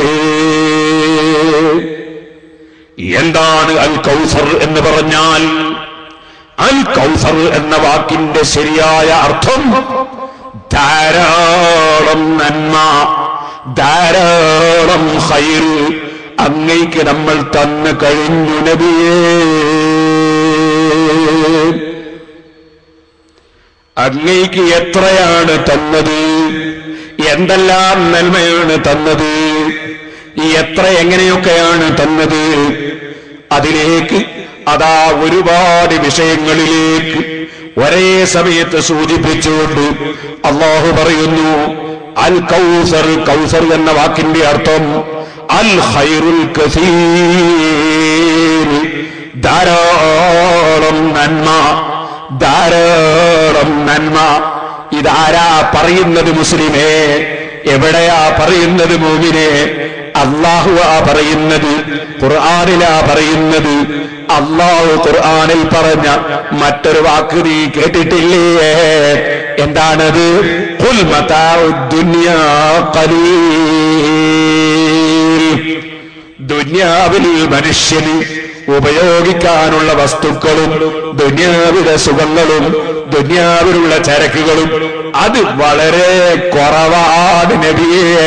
എന്താണ് അൽ കൗസർ എന്ന് പറഞ്ഞാൽ അൽ കൗസർ എന്ന വാക്കിന്റെ ശരിയായ അർത്ഥം ധാരാളം നന്മ ധാരാളം ഹൈർ അങ്ങയ്ക്ക് നമ്മൾ തന്നു കഴിഞ്ഞു നബിയേ അങ്ങയ്ക്ക് എത്രയാണ് തന്നത് എന്തെല്ലാം നന്മയാണ് തന്നത് എത്ര എങ്ങനെയൊക്കെയാണ് തന്നത് അതിലേക്ക് അതാ ഒരുപാട് വിഷയങ്ങളിലേക്ക് ഒരേ സമയത്ത് സൂചിപ്പിച്ചുകൊണ്ട് അള്ളാഹു പറയുന്നു അൽ കൗസർ കൗസർ എന്ന വാക്കിന്റെ അർത്ഥം അൽ ഹൈറുൽ കസീർ ധാരാളം നന്മ ധാരാളം നന്മ ഇതാരാ പറയുന്നത് മുസ്ലിമേ എവിടെയാ പറയുന്നത് മോമിനെ അള്ളാഹുവാ പറയുന്നത് ഖുർആാനിലാ പറയുന്നത് അള്ളാഹു ഖുർആാനിൽ പറഞ്ഞ മറ്റൊരു വാക്ക് നീ കേട്ടിട്ടില്ലേ എന്താണത് ഖുൽ മതാഉ ദുനിയാ ഖലീൽ ദുന്യാവിൽ മനുഷ്യന് ഉപയോഗിക്കാനുള്ള വസ്തുക്കളും ദുന്യാവിലെ സുഖങ്ങളും ദുന്യാവിലുള്ള ചരക്കുകളും അത് വളരെ കുറവാണ് നബിയേ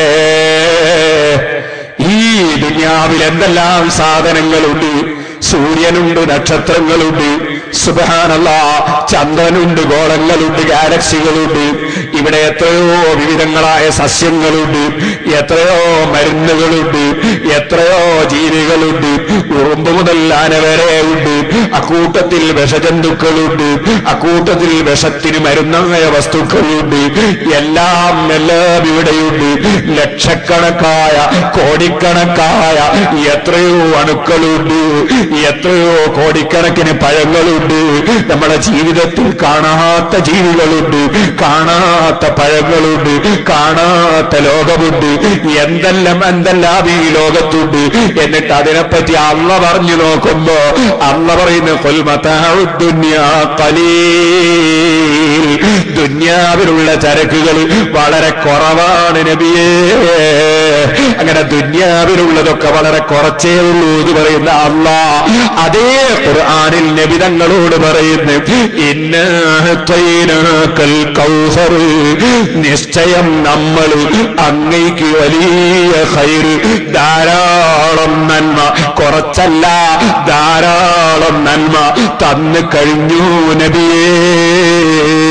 ഈ ദുന്യാവിൽ എന്തെല്ലാം സാധനങ്ങളുണ്ട് സൂര്യനുണ്ട് നക്ഷത്രങ്ങളുണ്ട് സുബാനല്ല ചന്ദ്രനുണ്ട് ഗോളങ്ങളുണ്ട് ഗാലക്സികളുണ്ട് ഇവിടെ എത്രയോ വിവിധങ്ങളായ സസ്യങ്ങളുണ്ട് എത്രയോ മരുന്നുകളുണ്ട് എത്രയോ ജീവികളുണ്ട് ഉറുമ്പ് മുതൽ ആന വരെ ഉണ്ട് അക്കൂട്ടത്തിൽ വിഷജന്തുക്കളുണ്ട് അക്കൂട്ടത്തിൽ വിഷത്തിന് മരുന്നായ വസ്തുക്കളുണ്ട് എല്ലാം എല്ലാം ഇവിടെയുണ്ട് ലക്ഷക്കണക്കായ കോടിക്കണക്കായ എത്രയോ അണുക്കളുണ്ട് എത്രയോ കോടിക്കണക്കിന് പഴങ്ങളുണ്ട് നമ്മുടെ ജീവിതത്തിൽ കാണാത്ത ജീവികളുണ്ട് കാണാത്ത പഴങ്ങളുണ്ട് കാണാത്ത ലോകമുണ്ട് എന്തെല്ലാം എന്തെല്ലാം ഈ ലോകത്തുണ്ട് എന്നിട്ട് അതിനെപ്പറ്റി അള്ള പറഞ്ഞു നോക്കുമ്പോ അള്ള പറയുന്ന കൊൽമത്താവുദ്ദുന്യാ കലീൽ ദുന്യാവിലുള്ള ചരക്കുകൾ വളരെ കുറവാണ് നബിയേ അങ്ങനെ ദുന്യാവിലുള്ളതൊക്കെ വളരെ കുറച്ചേ ഉള്ളൂ എന്ന് പറയുന്ന അള്ളാ അതേ ഖുർആനിൽ നബി തങ്ങളോട് പറയുന്നു ഇന്നൽ കൗസർ നിശ്ചയം നമ്മൾ അങ്ങയ്ക്ക് വലിയ ഹൈറ് ധാരാളം നന്മ കുറച്ചല്ല ധാരാളം നന്മ തന്നു കഴിഞ്ഞു നബിയേ